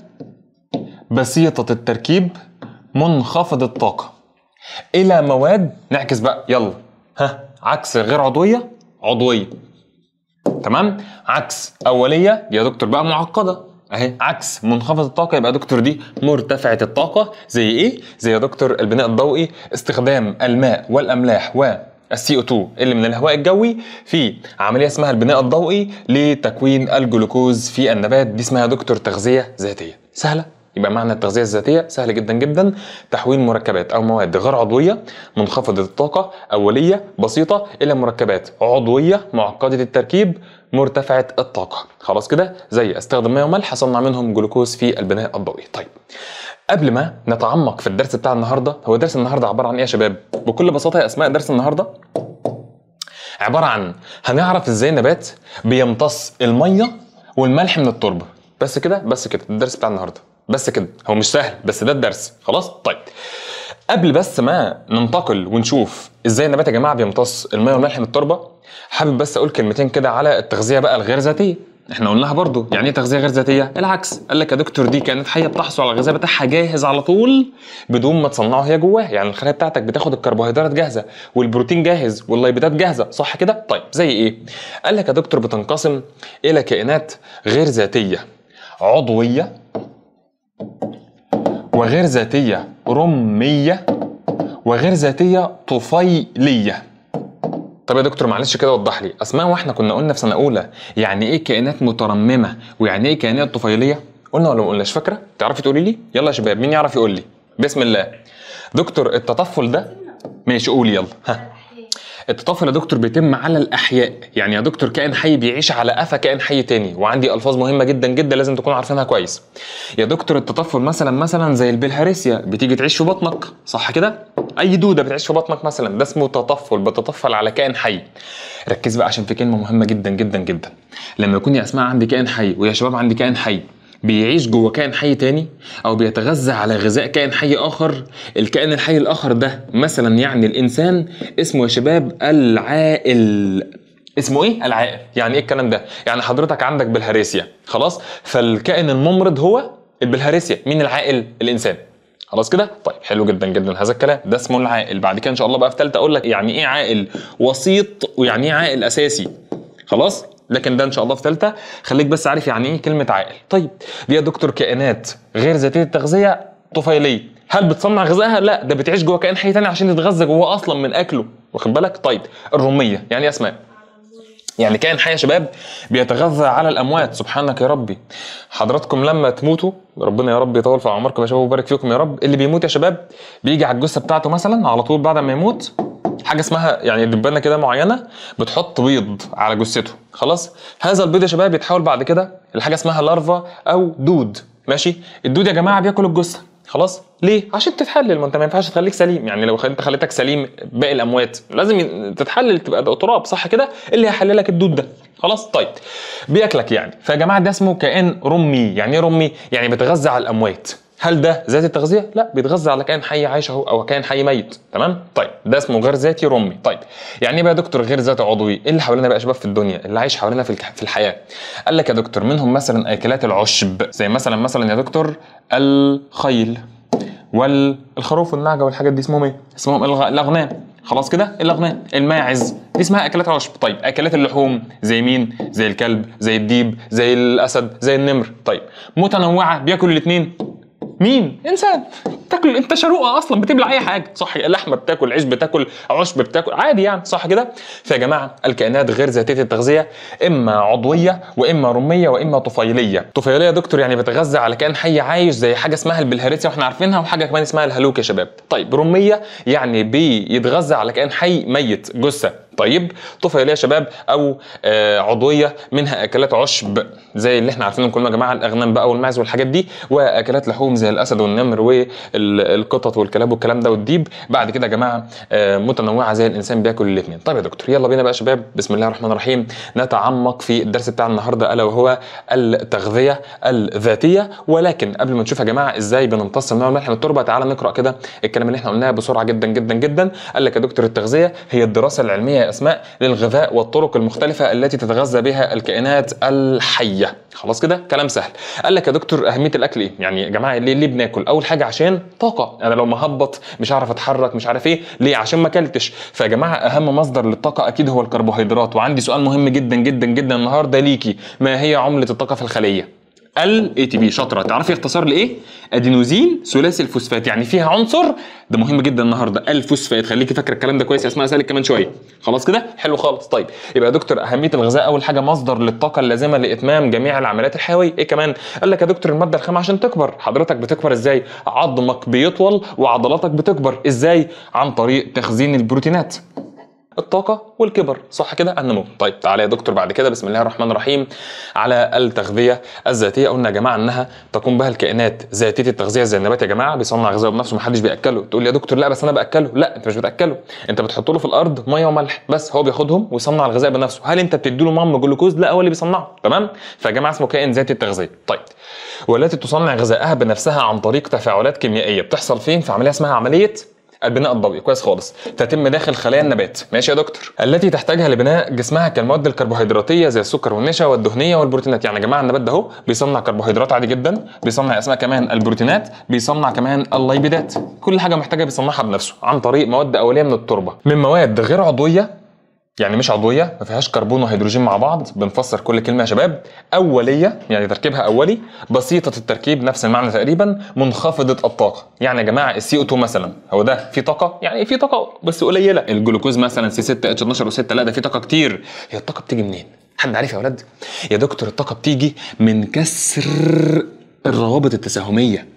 بسيطة التركيب منخفض الطاقة إلى مواد نعكس بقى يلا ها عكس غير عضوية عضوية تمام عكس أولية يا دكتور بقى معقدة اهي عكس منخفض الطاقه يبقى دكتور دي مرتفعه الطاقه زي ايه زي يا دكتور البناء الضوئي استخدام الماء والاملاح و السي او 2 اللي من الهواء الجوي في عمليه اسمها البناء الضوئي لتكوين الجلوكوز في النبات دي اسمها دكتور تغذيه ذاتيه سهله يبقى معنى التغذيه الذاتيه سهل جدا جدا تحويل مركبات او مواد غير عضويه منخفضه الطاقه اوليه بسيطه الى مركبات عضويه معقده التركيب مرتفعه الطاقه خلاص كده زي استخدم ماء وملح اصنع منهم جلوكوز في البناء الضوئي طيب قبل ما نتعمق في الدرس بتاع النهارده هو درس النهارده عباره عن ايه يا شباب بكل بساطه يا اسماء درس النهارده عباره عن هنعرف ازاي النبات بيمتص الميه والملح من التربه بس كده بس كده الدرس بتاع النهارده بس كده هو مش سهل بس ده الدرس خلاص طيب قبل بس ما ننتقل ونشوف ازاي النبات يا جماعه بيمتص الميه والملح من التربه حابب بس اقول كلمتين كده على التغذيه بقى الغير ذاتيه احنا قلناها برضو يعني ايه تغذيه غير ذاتيه العكس قال لك يا دكتور دي كانت حيه بتحصل على الغذاء بتاعها جاهز على طول بدون ما تصنعه هي جواه يعني الخلايا بتاعتك بتاخد الكربوهيدرات جاهزه والبروتين جاهز والليبيدات جاهزه صح كده طيب زي ايه قال لك يا دكتور بتنقسم الى كائنات غير ذاتيه عضويه وغير ذاتيه رميه وغير ذاتيه طفيليه طب يا دكتور معلش كده وضح لي اسماء واحنا كنا قلنا في سنه اولى يعني ايه كائنات مترممه ويعني ايه كائنات طفيليه قلنا ولا ما قلناش فاكره تعرفي تقولي لي يلا يا شباب مين يعرف يقول لي بسم الله دكتور التطفل ده ماشي قولي يلا ها التطفل يا دكتور بيتم على الاحياء يعني يا دكتور كائن حي بيعيش على قفا كائن حي تاني وعندي الفاظ مهمه جدا جدا لازم تكونوا عارفينها كويس يا دكتور التطفل مثلا مثلا زي البلهارسيا بتيجي تعيش في بطنك صح كده اي دوده بتعيش في بطنك مثلا ده اسمه تطفل بتطفل على كائن حي ركز بقى عشان في كلمه مهمه جدا جدا جدا لما يكون يا اسماء عندي كائن حي ويا شباب عندي كائن حي بيعيش جوه كائن حي تاني او بيتغذى على غذاء كائن حي اخر الكائن الحي الاخر ده مثلا يعني الانسان اسمه يا شباب العائل اسمه ايه العائل يعني ايه الكلام ده يعني حضرتك عندك بالهارسيا خلاص فالكائن الممرض هو البلهارسيا مين العائل الانسان خلاص كده طيب حلو جدا جدا هذا الكلام ده اسمه العائل بعد كده ان شاء الله بقى في ثالثه اقول لك يعني ايه عائل وسيط ويعني ايه عائل اساسي خلاص لكن ده ان شاء الله في ثالثه خليك بس عارف يعني ايه كلمه عائل طيب دي يا دكتور كائنات غير ذاتيه التغذيه طفيليه هل بتصنع غذائها لا ده بتعيش جوه كائن حي تاني عشان يتغذى جوه اصلا من اكله واخد بالك طيب الرميه يعني إيه اسماء يعني كائن حي يا شباب بيتغذى على الاموات سبحانك يا ربي حضراتكم لما تموتوا ربنا يا رب يطول في اعماركم يا شباب ويبارك فيكم يا رب اللي بيموت يا شباب بيجي على الجثه بتاعته مثلا على طول بعد ما يموت حاجه اسمها يعني دبانه كده معينه بتحط بيض على جثته خلاص هذا البيض يا شباب يتحول بعد كده لحاجه اسمها لارفا او دود ماشي الدود يا جماعه بياكل الجثه خلاص ليه عشان تتحلل ما انت ما ينفعش تخليك سليم يعني لو انت خليتك سليم باقي الاموات لازم تتحلل تبقى ده تراب صح كده اللي هيحللك الدود ده خلاص طيب بياكلك يعني فيا جماعه ده اسمه كائن رمي يعني ايه رمي يعني بيتغذى على الاموات هل ده ذاتي التغذيه؟ لا بيتغذى على كائن حي عايش اهو او كائن حي ميت تمام؟ طيب ده اسمه غير ذاتي رمي طيب يعني ايه بقى يا دكتور غير ذاتي عضوي؟ ايه اللي حوالينا بقى يا شباب في الدنيا اللي عايش حوالينا في الك- في الحياه؟ قال لك يا دكتور منهم مثلا اكلات العشب زي مثلا مثلا يا دكتور الخيل والخروف والنعجه والحاجات دي اسمهم ايه؟ اسمهم الغ- الاغنام خلاص كده الاغنام الماعز دي اسمها اكلات العشب طيب اكلات اللحوم زي مين زي الكلب زي الديب زي الاسد زي النمر طيب متنوعه بياكل الاثنين مين انسان تاكل انت شروقه اصلا بتبلع اي حاجه صح لحمه بتاكل عيش بتاكل عشب بتاكل عادي يعني صح كده فيا جماعه الكائنات غير ذاتيه التغذيه اما عضويه واما رميه واما طفيليه طفيليه يا دكتور يعني بتغذى على كائن حي عايش زي حاجه اسمها البلهارسيا واحنا عارفينها وحاجه كمان اسمها الهلوك يا شباب طيب رميه يعني بيتغذى على كائن حي ميت جثه طيب طفيليه يا شباب او آه عضويه منها اكلات عشب زي اللي احنا عارفينهم كلهم يا جماعه الاغنام بقى والماعز والحاجات دي واكلات لحوم زي الاسد والنمر والقطط والكلاب والكلام ده والديب بعد كده يا جماعه آه متنوعه زي الانسان بياكل الاثنين طيب يا دكتور يلا بينا بقى يا شباب بسم الله الرحمن الرحيم نتعمق في الدرس بتاع النهارده الا وهو التغذيه الذاتيه ولكن قبل ما نشوف يا جماعه ازاي بنمتص النوع الملح من التربه تعالى نقرا كده الكلام اللي احنا قلناه بسرعه جدا جدا جدا قال لك يا دكتور التغذيه هي الدراسه العلميه يا اسماء للغذاء والطرق المختلفه التي تتغذى بها الكائنات الحيه خلاص كده كلام سهل قال لك يا دكتور اهميه الاكل ايه يعني يا جماعه ليه ليه بناكل اول حاجه عشان طاقه انا لو مهبط مش هعرف اتحرك مش عارف ايه ليه عشان ما اكلتش فيا جماعه اهم مصدر للطاقه اكيد هو الكربوهيدرات وعندي سؤال مهم جدا جدا جدا النهارده ليكي ما هي عمله الطاقه في الخليه ال اي تي بي شاطره تعرفي اختصار لايه ادينوزين ثلاثي الفوسفات يعني فيها عنصر ده مهم جدا النهارده الفوسفات خليكي فاكره الكلام ده كويس يا اسماء اسالك كمان شويه خلاص كده حلو خالص طيب يبقى يا دكتور اهميه الغذاء اول حاجه مصدر للطاقه اللازمه لاتمام جميع العمليات الحيويه ايه كمان قال لك يا دكتور الماده الخام عشان تكبر حضرتك بتكبر ازاي عظمك بيطول وعضلاتك بتكبر ازاي عن طريق تخزين البروتينات الطاقة والكبر صح كده النمو طيب تعالى يا دكتور بعد كده بسم الله الرحمن الرحيم على التغذية الذاتية قلنا يا جماعة انها تقوم بها الكائنات ذاتية التغذية زي النبات يا جماعة بيصنع غذاء بنفسه محدش بياكله تقول لي يا دكتور لا بس انا باكله لا انت مش بتاكله انت بتحط له في الارض ميه وملح بس هو بياخدهم ويصنع الغذاء بنفسه هل انت بتدي له مام جلوكوز لا هو اللي بيصنعه تمام فيا جماعة اسمه كائن ذاتي التغذية طيب والتي تصنع غذائها بنفسها عن طريق تفاعلات كيميائية بتحصل فين في عملية اسمها عملية البناء الضوئي كويس خالص تتم داخل خلايا النبات ماشي يا دكتور التي تحتاجها لبناء جسمها كالمواد الكربوهيدراتيه زي السكر والنشا والدهنيه والبروتينات يعني يا جماعه النبات ده اهو بيصنع كربوهيدرات عادي جدا بيصنع اسمها كمان البروتينات بيصنع كمان الليبيدات كل حاجه محتاجه بيصنعها بنفسه عن طريق مواد اوليه من التربه من مواد غير عضويه يعني مش عضويه ما فيهاش كربون وهيدروجين مع بعض بنفسر كل كلمه يا شباب اوليه يعني تركيبها اولي بسيطه التركيب نفس المعنى تقريبا منخفضه الطاقه يعني يا جماعه السي او 2 مثلا هو ده في طاقه يعني في طاقه بس قليله الجلوكوز مثلا سي 6 اتش 12 و6 لا ده في طاقه كتير هي الطاقه بتيجي منين حد عارف يا ولاد يا دكتور الطاقه بتيجي من كسر الروابط التساهميه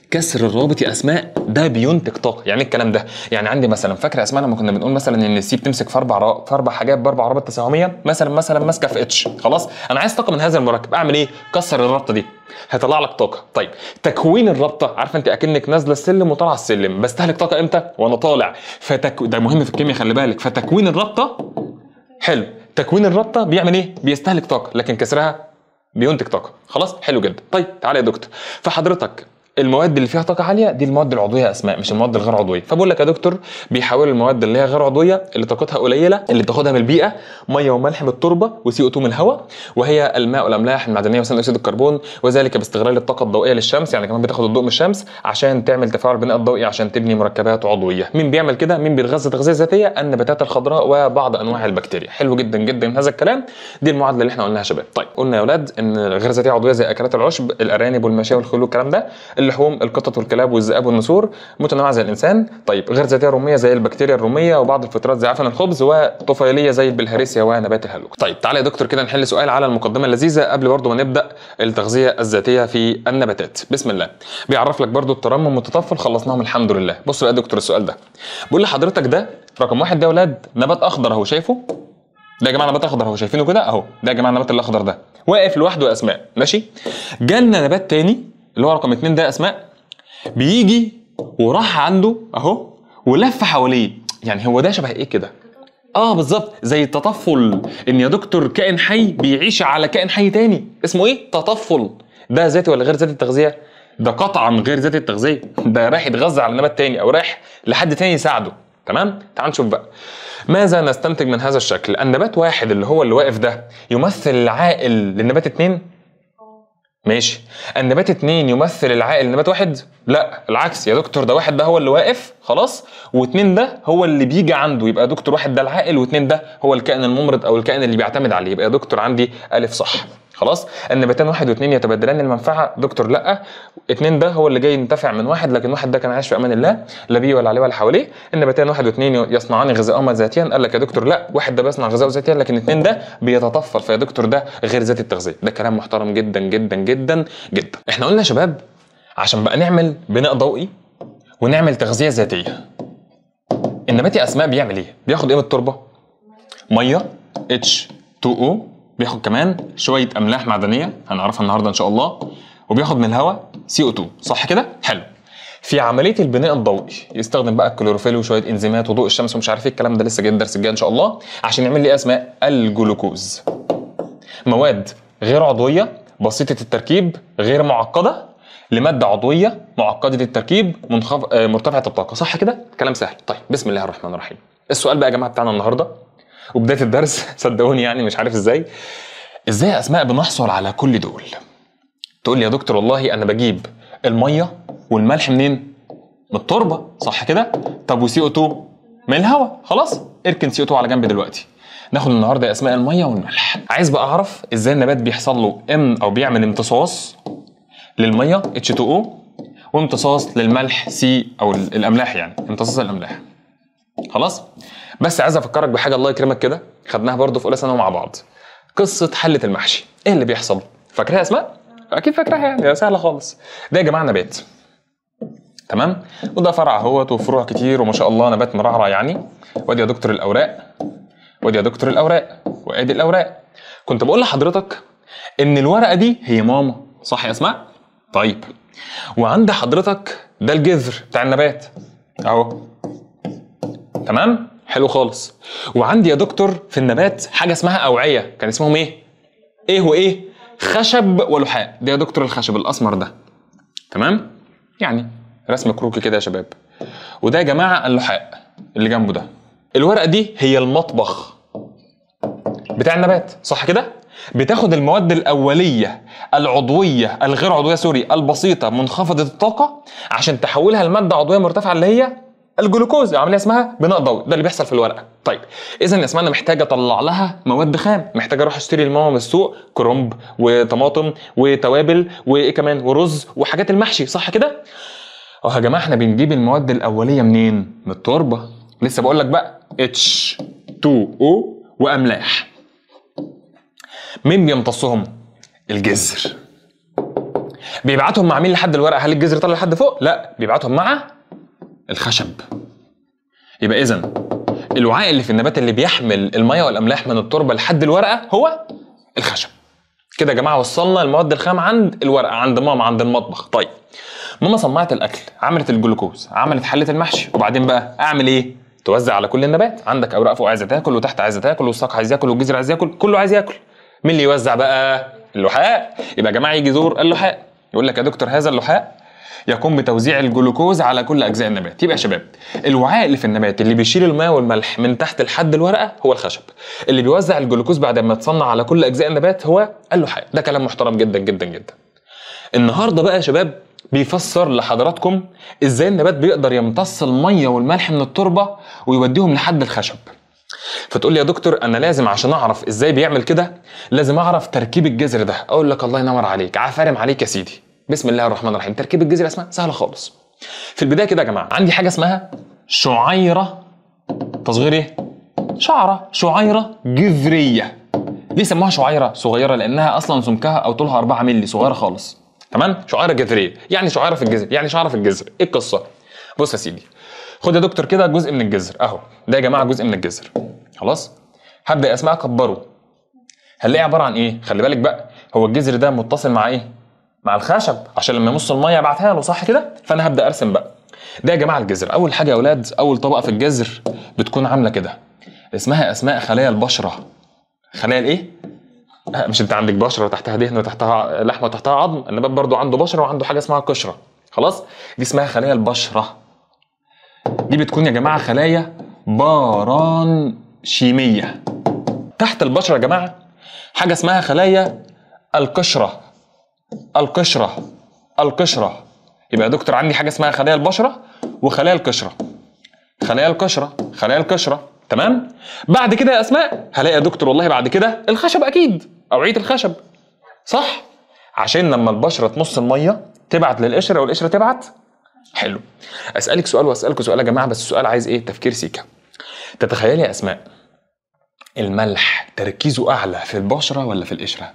كسر الرابط يا اسماء ده بينتج طاقه يعني إيه الكلام ده يعني عندي مثلا فاكره يا اسماء لما كنا بنقول مثلا ان السي بتمسك في اربع را- في اربع حاجات باربع رابط تساهميه مثلا مثلا ماسكه في اتش خلاص انا عايز طاقه من هذا المركب اعمل ايه كسر الرابطه دي هيطلع لك طاقه طيب تكوين الرابطه عارفه انت اكنك نازله السلم وطالعه السلم بستهلك طاقه امتى وانا طالع فتك... ده مهم في الكيمياء خلي بالك فتكوين الرابطه حلو تكوين الرابطه بيعمل ايه بيستهلك طاقه لكن كسرها بينتج طاقه خلاص حلو جدا طيب تعالى يا دكتور فحضرتك المواد اللي فيها طاقه عاليه دي المواد العضويه يا اسماء مش المواد الغير عضويه فبقول لك يا دكتور بيحولوا المواد اللي هي غير عضويه اللي طاقتها قليله اللي بتاخدها من البيئه ميه وملح من التربه وسي او 2 من الهواء وهي الماء والاملاح المعدنيه وثاني اكسيد الكربون وذلك باستغلال الطاقه الضوئيه للشمس يعني كمان بتاخد الضوء من الشمس عشان تعمل تفاعل بناء الضوئي عشان تبني مركبات عضويه مين بيعمل كده مين بيتغذى تغذيه ذاتيه النباتات الخضراء وبعض انواع البكتيريا حلو جدا جدا هذا الكلام دي المعادله اللي احنا قلناها يا شباب طيب قلنا يا اولاد ان غير ذاتيه عضويه زي اكلات العشب الارانب والماشيه والخيول والكلام ده اللحوم القطط والكلاب والذئاب والنسور متنوعه زي الانسان طيب غير ذاتيه روميه زي البكتيريا الروميه وبعض الفطريات زي عفن الخبز وطفيليه زي البلهارسيا ونبات الهلوك طيب تعالى يا دكتور كده نحل سؤال على المقدمه اللذيذه قبل برضه ما نبدا التغذيه الذاتيه في النباتات بسم الله بيعرف لك برضه الترمم والتطفل خلصناهم الحمد لله بص بقى يا دكتور السؤال ده بيقول لحضرتك ده رقم واحد ده يا اولاد نبات اخضر اهو شايفه ده يا جماعه نبات اخضر اهو شايفينه كده اهو ده يا جماعه النبات الاخضر ده واقف لوحده يا اسماء ماشي جالنا نبات تاني اللي هو رقم اتنين ده يا اسماء بيجي وراح عنده اهو ولف حواليه يعني هو ده شبه ايه كده اه بالظبط زي التطفل ان يا دكتور كائن حي بيعيش على كائن حي تاني اسمه ايه تطفل ده ذاتي ولا غير ذاتي التغذيه ده قطعا غير ذاتي التغذيه ده رايح يتغذى على نبات تاني او رايح لحد تاني يساعده تمام تعال نشوف بقى ماذا نستنتج من هذا الشكل النبات واحد اللي هو اللي واقف ده يمثل العائل للنبات اتنين ماشي النبات اتنين يمثل العائل لنبات واحد لا العكس يا دكتور ده واحد ده هو اللي واقف خلاص واتنين ده هو اللي بيجي عنده يبقى يا دكتور واحد ده العائل واتنين ده هو الكائن الممرض او الكائن اللي بيعتمد عليه يبقى يا دكتور عندي الف صح خلاص النباتان واحد واثنين يتبادلان المنفعه دكتور لا اتنين ده هو اللي جاي ينتفع من واحد لكن واحد ده كان عايش في امان الله لا بيه ولا عليه ولا حواليه النباتان واحد واثنين يصنعان غذاءهما ذاتيا قال لك يا دكتور لا واحد ده بيصنع غذاءه ذاتيا لكن اتنين ده بيتطفل فيا دكتور ده غير ذاتي التغذيه ده كلام محترم جدا جدا جدا جدا احنا قلنا يا شباب عشان بقى نعمل بناء ضوئي ونعمل تغذيه ذاتيه النبات يا اسماء بيعمل ايه بياخد ايه من التربه ميه H2O بياخد كمان شويه املاح معدنيه هنعرفها النهارده ان شاء الله وبياخد من الهواء CO2 صح كده حلو في عمليه البناء الضوئي يستخدم بقى الكلوروفيل وشويه انزيمات وضوء الشمس ومش عارف ايه الكلام ده لسه جاي الدرس الجاي ان شاء الله عشان يعمل لي اسماء الجلوكوز مواد غير عضويه بسيطه التركيب غير معقده لماده عضويه معقده التركيب منخف... آه، مرتفعه الطاقه صح كده كلام سهل طيب بسم الله الرحمن الرحيم السؤال بقى يا جماعه بتاعنا النهارده وبدايه الدرس صدقوني يعني مش عارف ازاي ازاي يا اسماء بنحصل على كل دول تقول لي يا دكتور والله انا بجيب الميه والملح منين من التربه صح كده طب وسي او 2 من الهواء خلاص اركن سي او 2 على جنب دلوقتي ناخد النهارده يا اسماء الميه والملح عايز بقى اعرف ازاي النبات بيحصل له ام او بيعمل امتصاص للميه H2O وامتصاص للملح سي او ال- الاملاح يعني امتصاص الاملاح خلاص بس عايز افكرك بحاجه الله يكرمك كده خدناها برضو في اولى ثانوي مع بعض قصه حله المحشي ايه اللي بيحصل فاكرها يا اسماء اكيد فاكراها يعني سهله خالص ده يا جماعه نبات تمام وده فرع اهوت وفروع كتير وما شاء الله نبات مرعرع يعني وادي يا دكتور الاوراق وادي يا دكتور الاوراق وادي الاوراق كنت بقول لحضرتك ان الورقه دي هي ماما صح يا اسماء طيب وعند حضرتك ده الجذر بتاع النبات اهو تمام حلو خالص وعندي يا دكتور في النبات حاجه اسمها اوعيه كان اسمهم ايه ايه وايه خشب ولحاء ده يا دكتور الخشب الاسمر ده تمام يعني رسم كروكي كده يا شباب وده يا جماعه اللحاء اللي جنبه ده الورقه دي هي المطبخ بتاع النبات صح كده بتاخد المواد الاوليه العضويه الغير عضويه سوري البسيطه منخفضه الطاقه عشان تحولها لماده عضويه مرتفعه اللي هي الجلوكوز عمليه اسمها بناء ضوئي ده اللي بيحصل في الورقه طيب اذا يا اسماء انا محتاج اطلع لها مواد خام محتاج اروح اشتري الماما من السوق كرنب وطماطم وتوابل وايه كمان ورز وحاجات المحشي صح كده اه يا جماعه احنا بنجيب المواد الاوليه منين من التربه لسه بقول لك بقى H2O واملاح مين بيمتصهم الجذر بيبعتهم مع مين لحد الورقه هل الجذر طالع لحد فوق لا بيبعتهم مع الخشب يبقى اذا الوعاء اللي في النبات اللي بيحمل الميه والاملاح من التربه لحد الورقه هو الخشب كده يا جماعه وصلنا المواد الخام عند الورقه عند ماما عند المطبخ طيب ماما صنعت الاكل عملت الجلوكوز عملت حله المحشي وبعدين بقى اعمل ايه توزع على كل النبات عندك اوراق فوق عايزه تاكل وتحت عايزه تاكل والساق عايز ياكل والجذر عايز ياكل كله عايز ياكل مين اللي يوزع بقى اللحاء يبقى يا جماعه يجي يزور اللحاء يقول لك يا دكتور هذا اللحاء يقوم بتوزيع الجلوكوز على كل اجزاء النبات يبقى يا شباب الوعاء اللي في النبات اللي بيشيل الماء والملح من تحت لحد الورقه هو الخشب اللي بيوزع الجلوكوز بعد ما تصنع على كل اجزاء النبات هو اللحاء ده كلام محترم جدا جدا جدا النهارده بقى يا شباب بيفسر لحضراتكم ازاي النبات بيقدر يمتص الميه والملح من التربه ويوديهم لحد الخشب فتقول لي يا دكتور انا لازم عشان اعرف ازاي بيعمل كده لازم اعرف تركيب الجذر ده اقول لك الله ينور عليك عفارم عليك يا سيدي بسم الله الرحمن الرحيم تركيب الجذر اسمها سهله خالص في البدايه كده يا جماعه عندي حاجه اسمها شعيره تصغير ايه شعره شعيره جذريه ليه سموها شعيره صغيره لانها اصلا سمكها او طولها 4 مللي صغيره خالص تمام شعيره جذريه يعني شعيره في الجذر يعني شعره في الجذر ايه القصه بص يا سيدي خد يا دكتور كده جزء من الجذر اهو ده يا جماعه جزء من الجذر خلاص هبدا اسمها اكبره هنلاقيه عباره عن ايه خلي بالك بقى هو الجذر ده متصل مع ايه مع الخشب عشان لما يمص الميه ابعتها له صح كده فانا هبدا ارسم بقى ده يا جماعه الجذر اول حاجه يا اولاد اول طبقه في الجذر بتكون عامله كده اسمها اسماء خلايا البشره خلايا الايه آه، مش انت عندك بشره وتحتها دهن وتحتها لحمه وتحتها عظم النبات برضو عنده بشره وعنده حاجه اسمها قشره خلاص دي اسمها خلايا البشره دي بتكون يا جماعه خلايا بارانشيميه تحت البشره يا جماعه حاجه اسمها خلايا القشره القشره القشره يبقى يا دكتور عندي حاجه اسمها خلايا البشره وخلايا القشره خلايا القشره خلايا القشره تمام بعد كده يا اسماء هلاقي يا دكتور والله بعد كده الخشب اكيد اوعيه الخشب صح عشان لما البشره تمص الميه تبعت للقشره والقشره تبعت حلو اسالك سؤال واسالكم سؤال يا جماعه بس السؤال عايز ايه تفكير سيكا تتخيلي يا اسماء الملح تركيزه اعلى في البشره ولا في القشره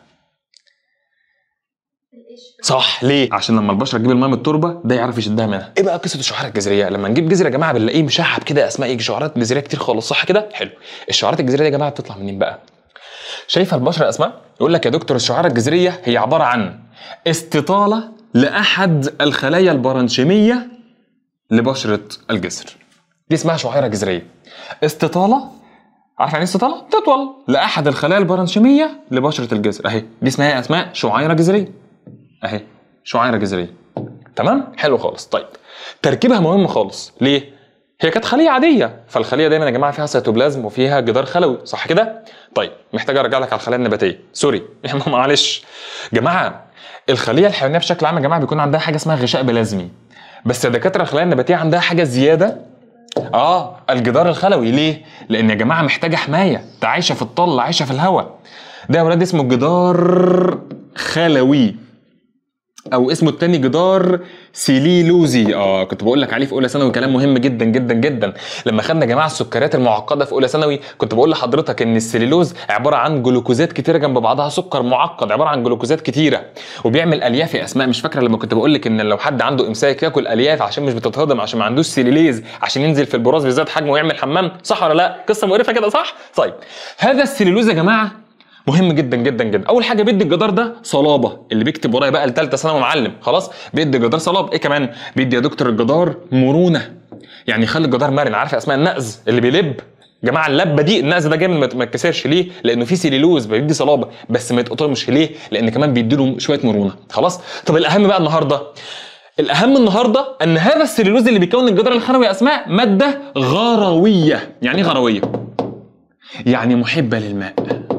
صح ليه عشان لما البشره تجيب الميه من التربه ده يعرف يشدها منها ايه بقى قصه الشعيرات الجذريه لما نجيب جذر يا جماعه بنلاقيه مشعب كده اسماء يجي شعيرات جذريه كتير خالص صح كده حلو الشعيرات الجذريه دي يا جماعه بتطلع منين بقى شايفه البشره يا اسماء يقول لك يا دكتور الشعيره الجذريه هي عباره عن استطاله لاحد الخلايا البرنشيميه لبشره الجذر دي اسمها شعيره جذريه استطاله عارف يعني ايه استطاله تطول لاحد الخلايا البرنشيميه لبشره الجذر اهي دي اسمها إيه يا اسماء شعيره جذريه اهي شعيره جذريه تمام حلو خالص طيب تركيبها مهم خالص ليه هي كانت خليه عاديه فالخليه دايما يا جماعه فيها سيتوبلازم وفيها جدار خلوي صح كده طيب محتاج ارجع لك على الخلايا النباتيه سوري معلش جماعه الخليه الحيوانيه بشكل عام يا جماعه بيكون عندها حاجه اسمها غشاء بلازمي بس يا دكاتره الخلايا النباتيه عندها حاجه زياده اه الجدار الخلوي ليه لان يا جماعه محتاجه حمايه ده عايشه في الطل عايشه في الهواء ده يا ولاد اسمه جدار خلوي او اسمه التاني جدار سيليلوزي اه كنت بقول لك عليه في اولى ثانوي كلام مهم جدا جدا جدا لما خدنا يا جماعه السكريات المعقده في اولى ثانوي كنت بقول لحضرتك ان السليلوز عباره عن جلوكوزات كتيره جنب بعضها سكر معقد عباره عن جلوكوزات كتيره وبيعمل الياف يا اسماء مش فاكره لما كنت بقول لك ان لو حد عنده امساك ياكل الياف عشان مش بتتهضم عشان ما عندوش سيليليز عشان ينزل في البراز بيزداد حجمه ويعمل حمام صح ولا لا قصه مقرفه كده صح طيب هذا السليلوز يا جماعه مهم جدا جدا جدا اول حاجه بيدي الجدار ده صلابه اللي بيكتب ورايا بقى لثالثه ثانوي معلم خلاص بيدي الجدار صلابه ايه كمان بيدي يا دكتور الجدار مرونه يعني يخلي الجدار مرن عارف اسماء النقز اللي بيلب جماعه اللبه دي النقز ده جامد ما- ما يتكسرش ليه؟ لانه في سيليلوز بيدي صلابه بس ما يتقطمش ليه؟ لان كمان بيدي له شويه مرونه خلاص؟ طب الاهم بقى النهارده الاهم النهارده ان هذا السيليلوز اللي بيكون الجدار الخلوي يا اسماء ماده غرويه يعني ايه غرويه؟ يعني محبه للماء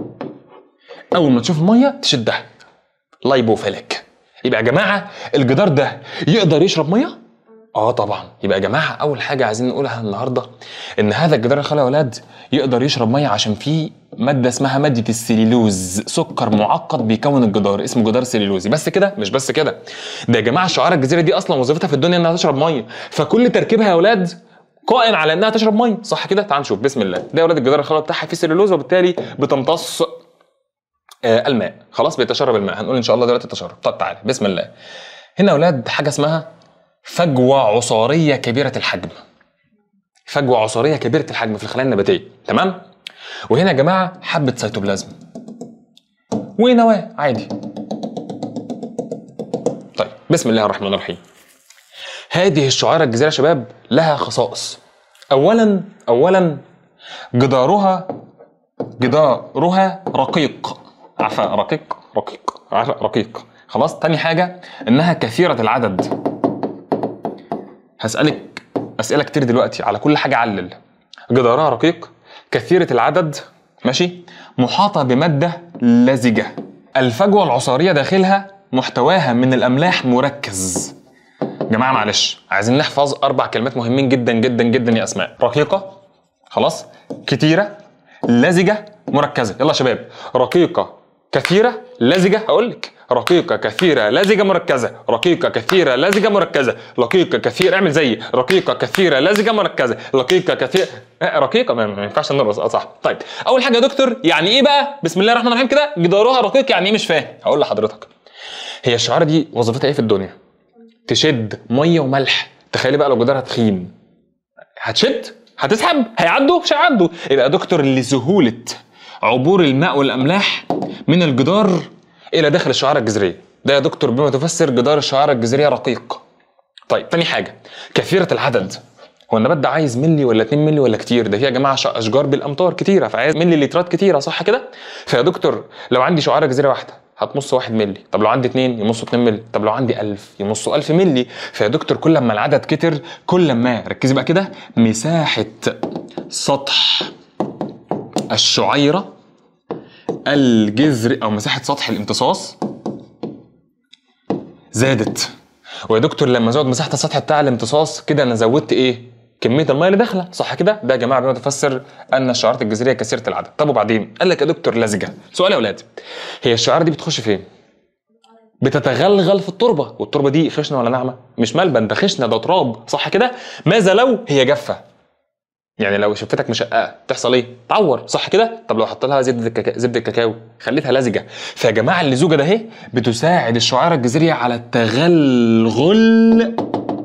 اول ما تشوف الميه تشدها لايبوفيليك يبقى يا جماعه الجدار ده يقدر يشرب ميه اه طبعا يبقى يا جماعه اول حاجه عايزين نقولها النهارده ان هذا الجدار الخلوي يا اولاد يقدر يشرب ميه عشان فيه ماده اسمها ماده السليلوز سكر معقد بيكون الجدار اسمه جدار سليلوزي بس كده مش بس كده ده يا جماعه الشعاره الجزيره دي اصلا وظيفتها في الدنيا انها تشرب ميه فكل تركيبها يا اولاد قائم على انها تشرب ميه صح كده تعال نشوف بسم الله ده يا اولاد الجدار الخلوي بتاعها فيه سليلوز وبالتالي بتمتص آه، الماء خلاص بيتشرب الماء هنقول ان شاء الله دلوقتي التشرب طب تعالى بسم الله هنا يا اولاد حاجه اسمها فجوه عصاريه كبيره الحجم فجوه عصاريه كبيره الحجم في الخلايا النباتيه تمام وهنا يا جماعه حبه سيتوبلازم ونواه عادي طيب بسم الله الرحمن الرحيم هذه الشعيره الجزيره يا شباب لها خصائص اولا اولا جدارها جدارها رقيق عارفه رقيق رقيق عارفه رقيق خلاص تاني حاجه انها كثيره العدد هسالك اسئله كتير دلوقتي على كل حاجه علل جدارها رقيق كثيره العدد ماشي محاطه بماده لزجه الفجوه العصاريه داخلها محتواها من الاملاح مركز جماعه معلش عايزين نحفظ اربع كلمات مهمين جدا جدا جدا يا اسماء رقيقه خلاص كتيره لزجه مركزه يلا يا شباب رقيقه كثيره لزجه هقول لك رقيقة كثيرة لزجة مركزة رقيقة كثيرة لزجة مركزة رقيقة كثيرة اعمل زيي رقيقة كثيرة لزجة مركزة رقيقة كثيرة آه، رقيقة ما ما ينفعش نرقص اه صح طيب أول حاجة يا دكتور يعني إيه بقى بسم الله الرحمن الرحيم كده جدارها رقيق يعني إيه مش فاهم هقول لحضرتك هي الشعارة دي وظيفتها إيه في الدنيا تشد مية وملح تخيلي بقى لو جدارها تخين هتشد هتسحب هيعدوا مش هيعدوا يبقى يا دكتور لسهولة عبور الماء والأملاح من الجدار إلى داخل الشعارة الجذرية ده يا دكتور بما تفسر جدار الشعارة الجذرية رقيق طيب تاني حاجة كثيرة العدد هو النبات ده عايز ملي ولا 2 ملي ولا كتير ده في يا جماعه ش- اشجار بالامتار كتيره فعايز ملي لترات كتيره صح كده فيا دكتور لو عندي شعاره جزيره واحده هتمص 1 ملي طب لو عندي اتنين يمصوا 2 ملي طب لو عندي 1000 يمصوا 1000 ملي فيا دكتور كل ما العدد كتر كل ما ركزي بقى كده مساحه سطح الشعيره الجذر او مساحه سطح الامتصاص زادت ويا دكتور لما زود مساحه السطح بتاع الامتصاص كده انا زودت ايه كميه الميه اللي داخله صح كده ده يا جماعه بما تفسر ان الشعارات الجذريه كثيره العدد طب وبعدين قال لك يا دكتور لزجه سؤال يا اولاد هي الشعاره دي بتخش فين بتتغلغل في التربه والتربه دي خشنه ولا ناعمه مش ملبن ده خشنه ده تراب صح كده ماذا لو هي جافه يعني لو شفتك مشققه تحصل ايه؟ تعور صح كده؟ طب لو حط لها زبده الكاكاو زبده الكاكاو خليتها لزجه فيا جماعه اللزوجه ده اهي بتساعد الشعيره الجذريه على التغلغل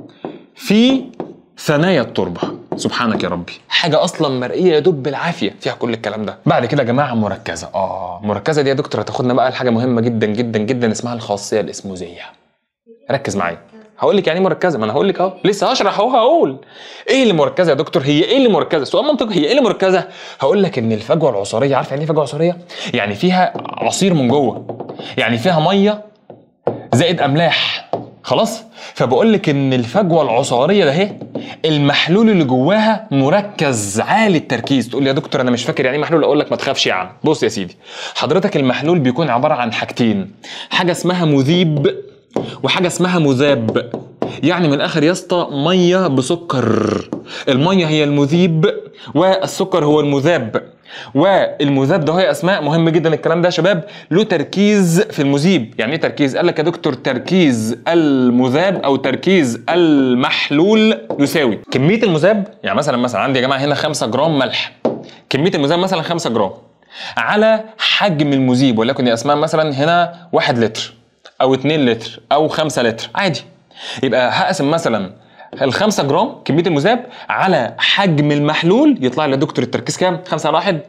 في ثنايا التربه سبحانك يا ربي حاجه اصلا مرئيه يا دوب بالعافيه فيها كل الكلام ده بعد كده يا جماعه مركزه اه مركزه دي يا دكتور هتاخدنا بقى لحاجه مهمه جدا جدا جدا اسمها الخاصيه الاسموزيه ركز معايا هقول لك يعني ايه مركزه ما انا هقول لك اهو لسه هشرح اهو هقول ايه اللي مركزه يا دكتور هي ايه اللي مركزه سؤال منطقي هي ايه اللي مركزه هقول لك ان الفجوه العصاريه عارف يعني ايه فجوه عصاريه يعني فيها عصير من جوه يعني فيها ميه زائد املاح خلاص فبقول لك ان الفجوه العصاريه ده اهي المحلول اللي جواها مركز عالي التركيز تقول لي يا دكتور انا مش فاكر يعني ايه محلول اقول لك ما تخافش يا عم بص يا سيدي حضرتك المحلول بيكون عباره عن حاجتين حاجه اسمها مذيب وحاجه اسمها مذاب يعني من الاخر يا اسطى ميه بسكر الميه هي المذيب والسكر هو المذاب والمذاب ده هي اسماء مهم جدا الكلام ده يا شباب له تركيز في المذيب يعني ايه تركيز قال لك يا دكتور تركيز المذاب او تركيز المحلول يساوي كميه المذاب يعني مثلا مثلا عندي يا جماعه هنا 5 جرام ملح كميه المذاب مثلا 5 جرام على حجم المذيب ولكن يا اسماء مثلا هنا 1 لتر او 2 لتر او 5 لتر عادي يبقى هقسم مثلا ال 5 جرام كميه المذاب على حجم المحلول يطلع لي يا دكتور التركيز كام؟ 5 على 1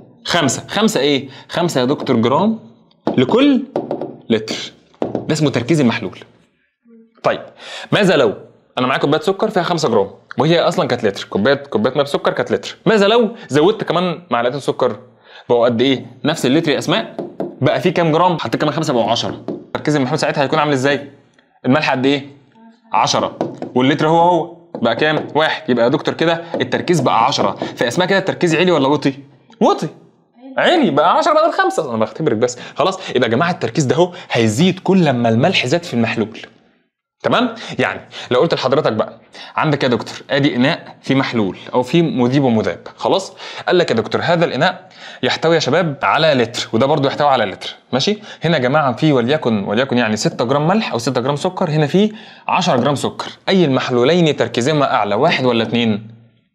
5 5 ايه؟ 5 يا دكتور جرام لكل لتر ده اسمه تركيز المحلول طيب ماذا لو انا معايا كوبايه سكر فيها 5 جرام وهي اصلا كانت لتر كوبايه كوبايه ماء بسكر كانت لتر ماذا لو زودت كمان معلقتين سكر بقوا قد ايه نفس اللتر يا اسماء بقى فيه كام جرام حطيت كمان 5 بقوا 10 تركيز المحلول ساعتها هيكون عامل ازاي الملح قد ايه 10 واللتر هو هو بقى كام واحد يبقى يا دكتور كده التركيز بقى 10 فاسمها كده التركيز عالي ولا وطي وطي عالي بقى 10 بدل 5 انا بختبرك بس خلاص يبقى يا جماعه التركيز ده اهو هيزيد كل لما الملح زاد في المحلول تمام يعني لو قلت لحضرتك بقى عندك يا دكتور ادي اناء فيه محلول او فيه مذيب ومذاب خلاص قال لك يا دكتور هذا الاناء يحتوي يا شباب على لتر وده برضو يحتوي على لتر ماشي هنا يا جماعه فيه وليكن وليكن يعني 6 جرام ملح او 6 جرام سكر هنا فيه 10 جرام سكر اي المحلولين تركيزهما اعلى واحد ولا اتنين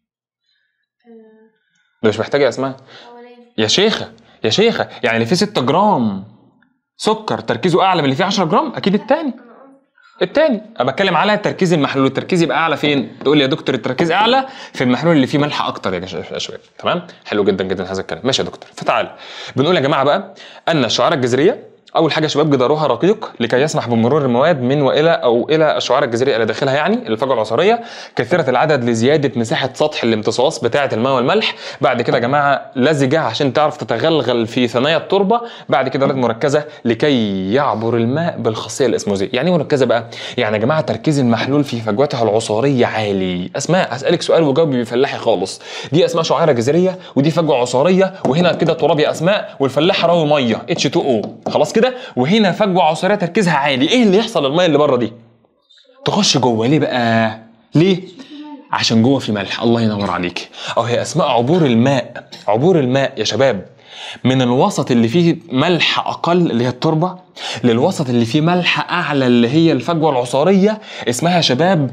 ده مش محتاجه اسماء أولاني يا شيخه يا شيخه يعني اللي فيه 6 جرام سكر تركيزه اعلى من اللي فيه 10 جرام اكيد التاني التاني انا بتكلم على تركيز المحلول التركيز يبقى اعلى فين تقول لي يا دكتور التركيز اعلى في المحلول اللي فيه ملح اكتر يا جش- يا شباب تمام حلو جدا جدا هذا الكلام ماشي يا دكتور فتعال بنقول يا جماعه بقى ان الشعيره الجذريه اول حاجه يا شباب جدارها رقيق لكي يسمح بمرور المواد من والى او الى الشعيره الجذريه الى داخلها يعني الفجوه العصاريه كثيره العدد لزياده مساحه سطح الامتصاص بتاعه الماء والملح بعد كده يا جماعه لزجه عشان تعرف تتغلغل في ثنايا التربه بعد كده لازم مركزه لكي يعبر الماء بالخاصيه الاسموزيه يعني ايه مركزه بقى يعني يا جماعه تركيز المحلول في فجوتها العصاريه عالي اسماء هسالك سؤال وجاوبي بفلاحي خالص دي اسماء شعيره جذريه ودي فجوه عصاريه وهنا كده تراب يا اسماء والفلاح راوي ميه H2O خلاص كده وهنا فجوه عصاريه تركيزها عالي ايه اللي يحصل للميه اللي بره دي تخش جوه ليه بقى ليه عشان جوه في ملح الله ينور عليك او هي اسماء عبور الماء عبور الماء يا شباب من الوسط اللي فيه ملح اقل اللي هي التربه للوسط اللي فيه ملح اعلى اللي هي الفجوه العصاريه اسمها يا شباب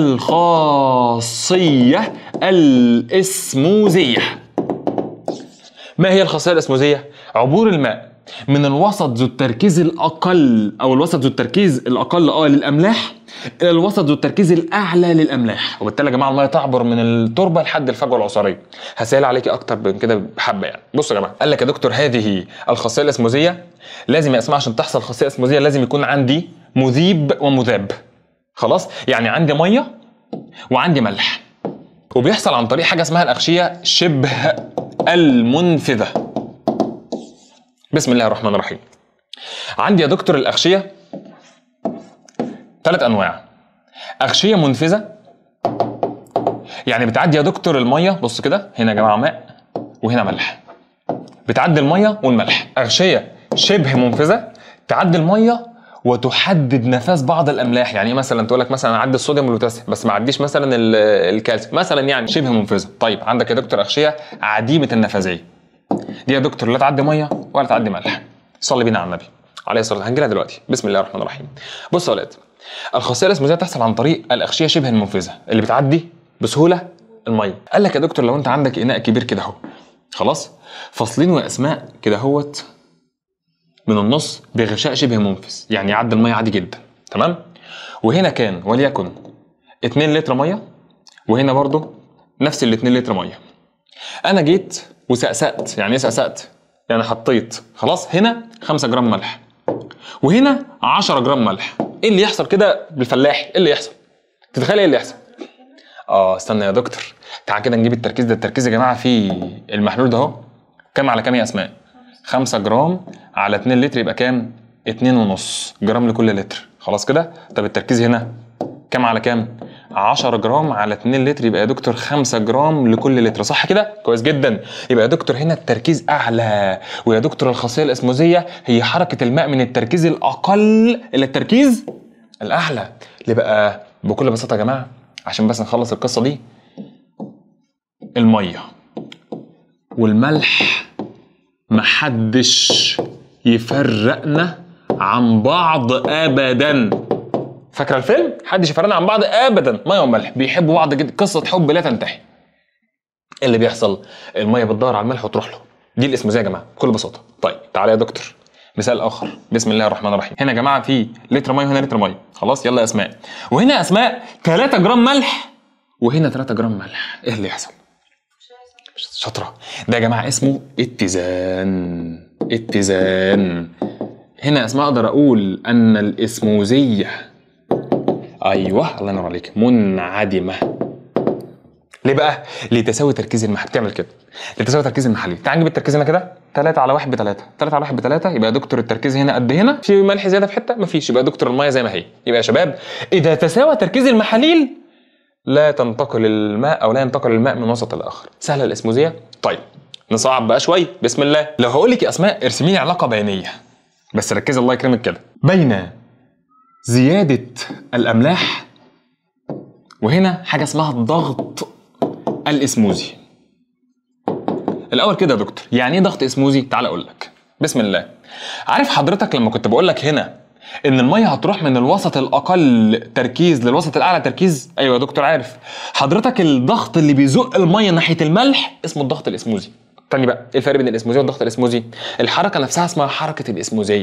الخاصيه الاسموزيه ما هي الخاصيه الاسموزيه عبور الماء من الوسط ذو التركيز الاقل او الوسط ذو التركيز الاقل اه للاملاح الى الوسط ذو التركيز الاعلى للاملاح وبالتالي يا جماعه الميه تعبر من التربه لحد الفجوه العصاريه هسهل عليكي اكتر من كده بحبه يعني بصوا يا جماعه قال لك يا دكتور هذه الخاصيه الاسموزيه لازم يا اسماء عشان تحصل خاصيه اسموزيه لازم يكون عندي مذيب ومذاب خلاص يعني عندي ميه وعندي ملح وبيحصل عن طريق حاجه اسمها الاغشيه شبه المنفذه بسم الله الرحمن الرحيم عندي يا دكتور الاغشيه ثلاث انواع اغشيه منفذه يعني بتعدي يا دكتور الميه بص كده هنا يا جماعه ماء وهنا ملح بتعدي الميه والملح اغشيه شبه منفذه تعدي الميه وتحدد نفاذ بعض الاملاح يعني إيه مثلا تقول لك مثلا اعدي الصوديوم والبوتاسيوم بس ما اعديش مثلا ال- الكالسيوم مثلا يعني شبه منفذه طيب عندك يا دكتور اغشيه عديمه النفاذيه دي يا دكتور لا تعدي ميه ولا تعدي ملح صلي بينا على النبي عليه الصلاه والسلام هنجيلها دلوقتي بسم الله الرحمن الرحيم بصوا يا ولاد الخاصيه الاسموزيه تحصل عن طريق الاغشيه شبه المنفذه اللي بتعدي بسهوله الميه قال لك يا دكتور لو انت عندك اناء كبير كده اهو خلاص فاصلينه يا اسماء كده اهوت من النص بغشاء شبه منفذ يعني يعدي الميه عادي جدا تمام وهنا كان وليكن 2 لتر ميه وهنا برضو نفس ال 2 لتر ميه انا جيت وسقسقت يعني ايه سقسقت يعني حطيت خلاص هنا 5 جرام ملح وهنا 10 جرام ملح ايه اللي يحصل كده بالفلاحي ايه اللي يحصل تتخيل ايه اللي يحصل اه استنى يا دكتور تعال كده نجيب التركيز ده التركيز يا جماعه في المحلول ده اهو كام على كام يا اسماء 5 جرام على 2 لتر يبقى كام 2.5 جرام لكل لتر خلاص كده طب التركيز هنا كام على كام 10 جرام على 2 لتر يبقى يا دكتور 5 جرام لكل لتر صح كده كويس جدا يبقى يا دكتور هنا التركيز اعلى ويا دكتور الخاصيه الاسموزيه هي حركه الماء من التركيز الاقل الى التركيز الاعلى اللي بقى بكل بساطه يا جماعه عشان بس نخلص القصه دي الميه والملح محدش يفرقنا عن بعض ابدا فاكره الفيلم محدش يفرقنا عن بعض ابدا ميه وملح بيحبوا بعض جدا قصه حب لا تنتهي ايه اللي بيحصل الميه بتدور على الملح وتروح له دي الاسموزيه يا جماعه بكل بساطه طيب تعالى يا دكتور مثال اخر بسم الله الرحمن الرحيم هنا يا جماعه في لتر ميه وهنا لتر ميه خلاص يلا يا اسماء وهنا يا اسماء 3 جرام ملح وهنا 3 جرام ملح ايه اللي يحصل شاطرة ده يا جماعة اسمه اتزان اتزان هنا اسماء اقدر اقول ان الاسموزية ايوه الله ينور عليك منعدمة ليه بقى؟ لتساوي تركيز المحل بتعمل كده لتساوي تركيز المحلي تعال نجيب التركيز هنا كده 3 على 1 ب 3 3 على 1 ب 3 يبقى يا دكتور التركيز هنا قد هنا في ملح زياده في حته مفيش يبقى يا دكتور الميه زي ما هي يبقى يا شباب اذا تساوى تركيز المحاليل لا تنتقل الماء او لا ينتقل الماء من وسط لاخر سهله الاسموزيه طيب نصعب بقى شويه بسم الله لو هقول لك يا اسماء ارسمي لي علاقه بينيه بس ركزي الله يكرمك كده بين زياده الاملاح وهنا حاجه اسمها الضغط الاسموزي الاول كده يا دكتور يعني ايه ضغط اسموزي تعال اقول لك بسم الله عارف حضرتك لما كنت بقول لك هنا ان الميه هتروح من الوسط الاقل تركيز للوسط الاعلى تركيز ايوه يا دكتور عارف حضرتك الضغط اللي بيزق الميه ناحيه الملح اسمه الضغط الاسموزي تاني بقى ايه الفرق بين الاسموزيه والضغط الاسموزي الحركه نفسها اسمها حركه الاسموزيه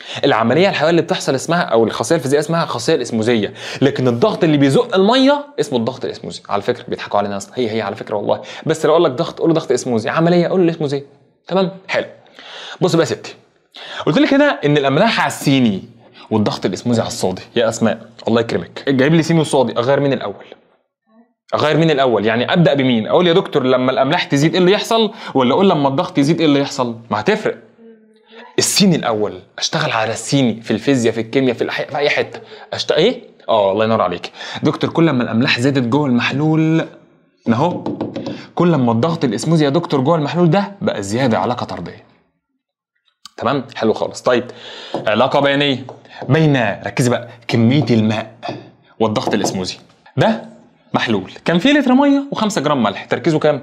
العمليه الحيويه اللي بتحصل اسمها او الخاصيه الفيزيائيه اسمها الخاصيه الاسموزيه لكن الضغط اللي بيزق الميه اسمه الضغط الاسموزي على فكره بيضحكوا علينا اصلا هي هي على فكره والله بس لو اقول لك ضغط قول له ضغط اسموزي عمليه قول له الاسموزيه تمام حلو بص بقى يا ستي قلت لك هنا ان الاملاح على السيني والضغط الاسموزي على الصادي يا اسماء الله يكرمك جايب لي سيني وصادي اغير مين الاول اغير مين الاول يعني ابدا بمين اقول يا دكتور لما الاملاح تزيد ايه اللي يحصل ولا اقول لما الضغط يزيد ايه اللي يحصل ما هتفرق السيني الاول اشتغل على السيني في الفيزياء في الكيمياء في, الأحياء في اي حته اشتغل ايه اه الله ينور عليك دكتور كل ما الاملاح زادت جوه المحلول اهو كل ما الضغط الاسموزي يا دكتور جوه المحلول ده بقى زياده علاقه طرديه تمام حلو خالص طيب علاقه بينيه بين ركزي بقى كميه الماء والضغط الاسموزي ده محلول كان فيه لتر ميه و5 جرام ملح تركيزه كام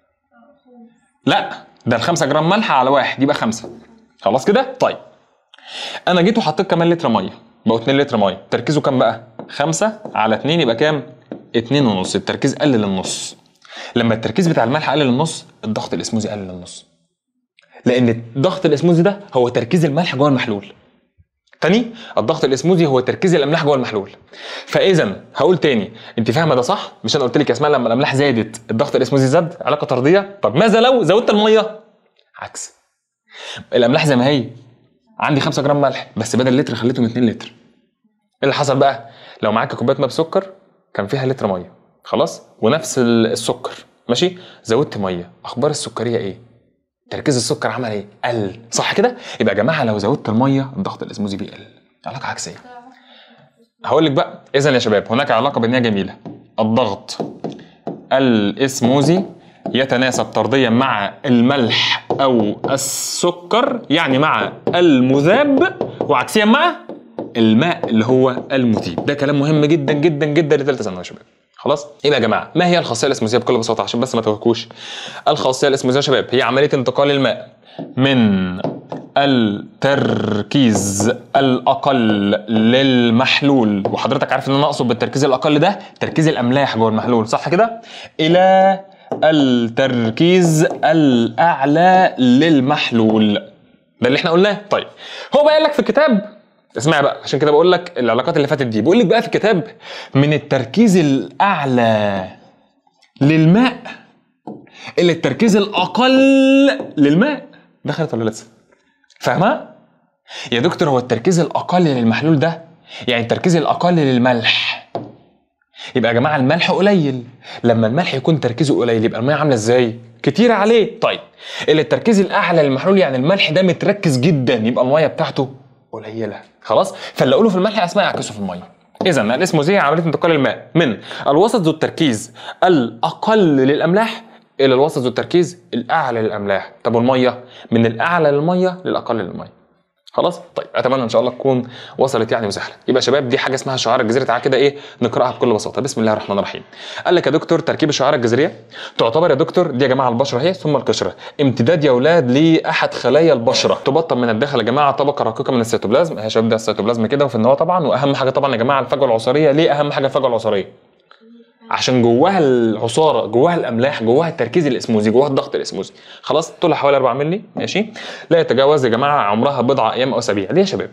لا ده ال 5 جرام ملح على واحد يبقى 5 خلاص كده طيب انا جيت وحطيت كمان لتر ميه بقوا 2 لتر ميه تركيزه كام بقى 5 على 2 يبقى كام 2 ونص التركيز قل للنص لما التركيز بتاع الملح قل للنص الضغط الاسموزي قل للنص لان الضغط الاسموزي ده هو تركيز الملح جوه المحلول تاني الضغط الاسموزي هو تركيز الاملاح جوه المحلول فاذا هقول تاني انت فاهمه ده صح مش انا قلت لك يا اسماء لما الاملاح زادت الضغط الاسموزي زاد علاقه طرديه طب ماذا لو زودت الميه عكس الاملاح زي ما هي عندي 5 جرام ملح بس بدل لتر خليتهم 2 لتر ايه اللي حصل بقى لو معاك كوبايه ماء بسكر كان فيها لتر ميه خلاص ونفس ال- السكر ماشي زودت ميه اخبار السكريه ايه تركيز السكر عمل ايه قل صح كده يبقى يا جماعه لو زودت الميه الضغط الاسموزي بيقل علاقه عكسيه هقول لك بقى اذا يا شباب هناك علاقه بينيه جميله الضغط الاسموزي يتناسب طرديا مع الملح او السكر يعني مع المذاب وعكسيا مع الماء اللي هو المذيب ده كلام مهم جدا جدا جدا لثالثه ثانوي يا شباب خلاص يبقى يا جماعه ما هي الخاصيه الاسموزيه بكل بساطه عشان بس ما توهكوش الخاصيه الاسموزيه يا شباب هي عمليه انتقال الماء من التركيز الاقل للمحلول وحضرتك عارف ان انا اقصد بالتركيز الاقل ده تركيز الاملاح جوه المحلول صح كده الى التركيز الاعلى للمحلول ده اللي احنا قلناه طيب هو بقى قال لك في الكتاب اسمع بقى عشان كده بقول لك العلاقات اللي فاتت دي بقول لك بقى في الكتاب من التركيز الاعلى للماء الى التركيز الاقل للماء دخلت ولا لسه فاهمه يا دكتور هو التركيز الاقل للمحلول ده يعني التركيز الاقل للملح يبقى يا جماعه الملح قليل لما الملح يكون تركيزه قليل يبقى الميه عامله ازاي كتير عليه طيب اللي التركيز الاعلى للمحلول يعني الملح ده متركز جدا يبقى الميه بتاعته قليله خلاص فاللي اقوله في الملح اسماء يعكسه في الميه اذا الاسموزيه عمليه انتقال الماء من الوسط ذو التركيز الاقل للاملاح الى الوسط ذو التركيز الاعلى للاملاح طب والميه من الاعلى للميه للاقل للميه خلاص طيب اتمنى ان شاء الله تكون وصلت يعني وسهله يبقى يا شباب دي حاجه اسمها الشعار الجذري تعالى كده ايه نقراها بكل بساطه بسم الله الرحمن الرحيم قال لك يا دكتور تركيب الشعار الجذريه تعتبر يا دكتور دي يا جماعه البشره اهي ثم القشره امتداد يا اولاد لاحد خلايا البشره تبطن من الداخل يا جماعه طبقه رقيقه من السيتوبلازم اهي يا شباب ده السيتوبلازم كده وفي النواه طبعا واهم حاجه طبعا يا جماعه الفجوه العصاريه ليه اهم حاجه الفجوه العصاريه عشان جواها العصاره جواها الاملاح جواها التركيز الاسموزي جواها الضغط الاسموزي خلاص طولها حوالي 4 مللي ماشي لا يتجاوز يا جماعه عمرها بضع ايام او اسابيع ليه يا شباب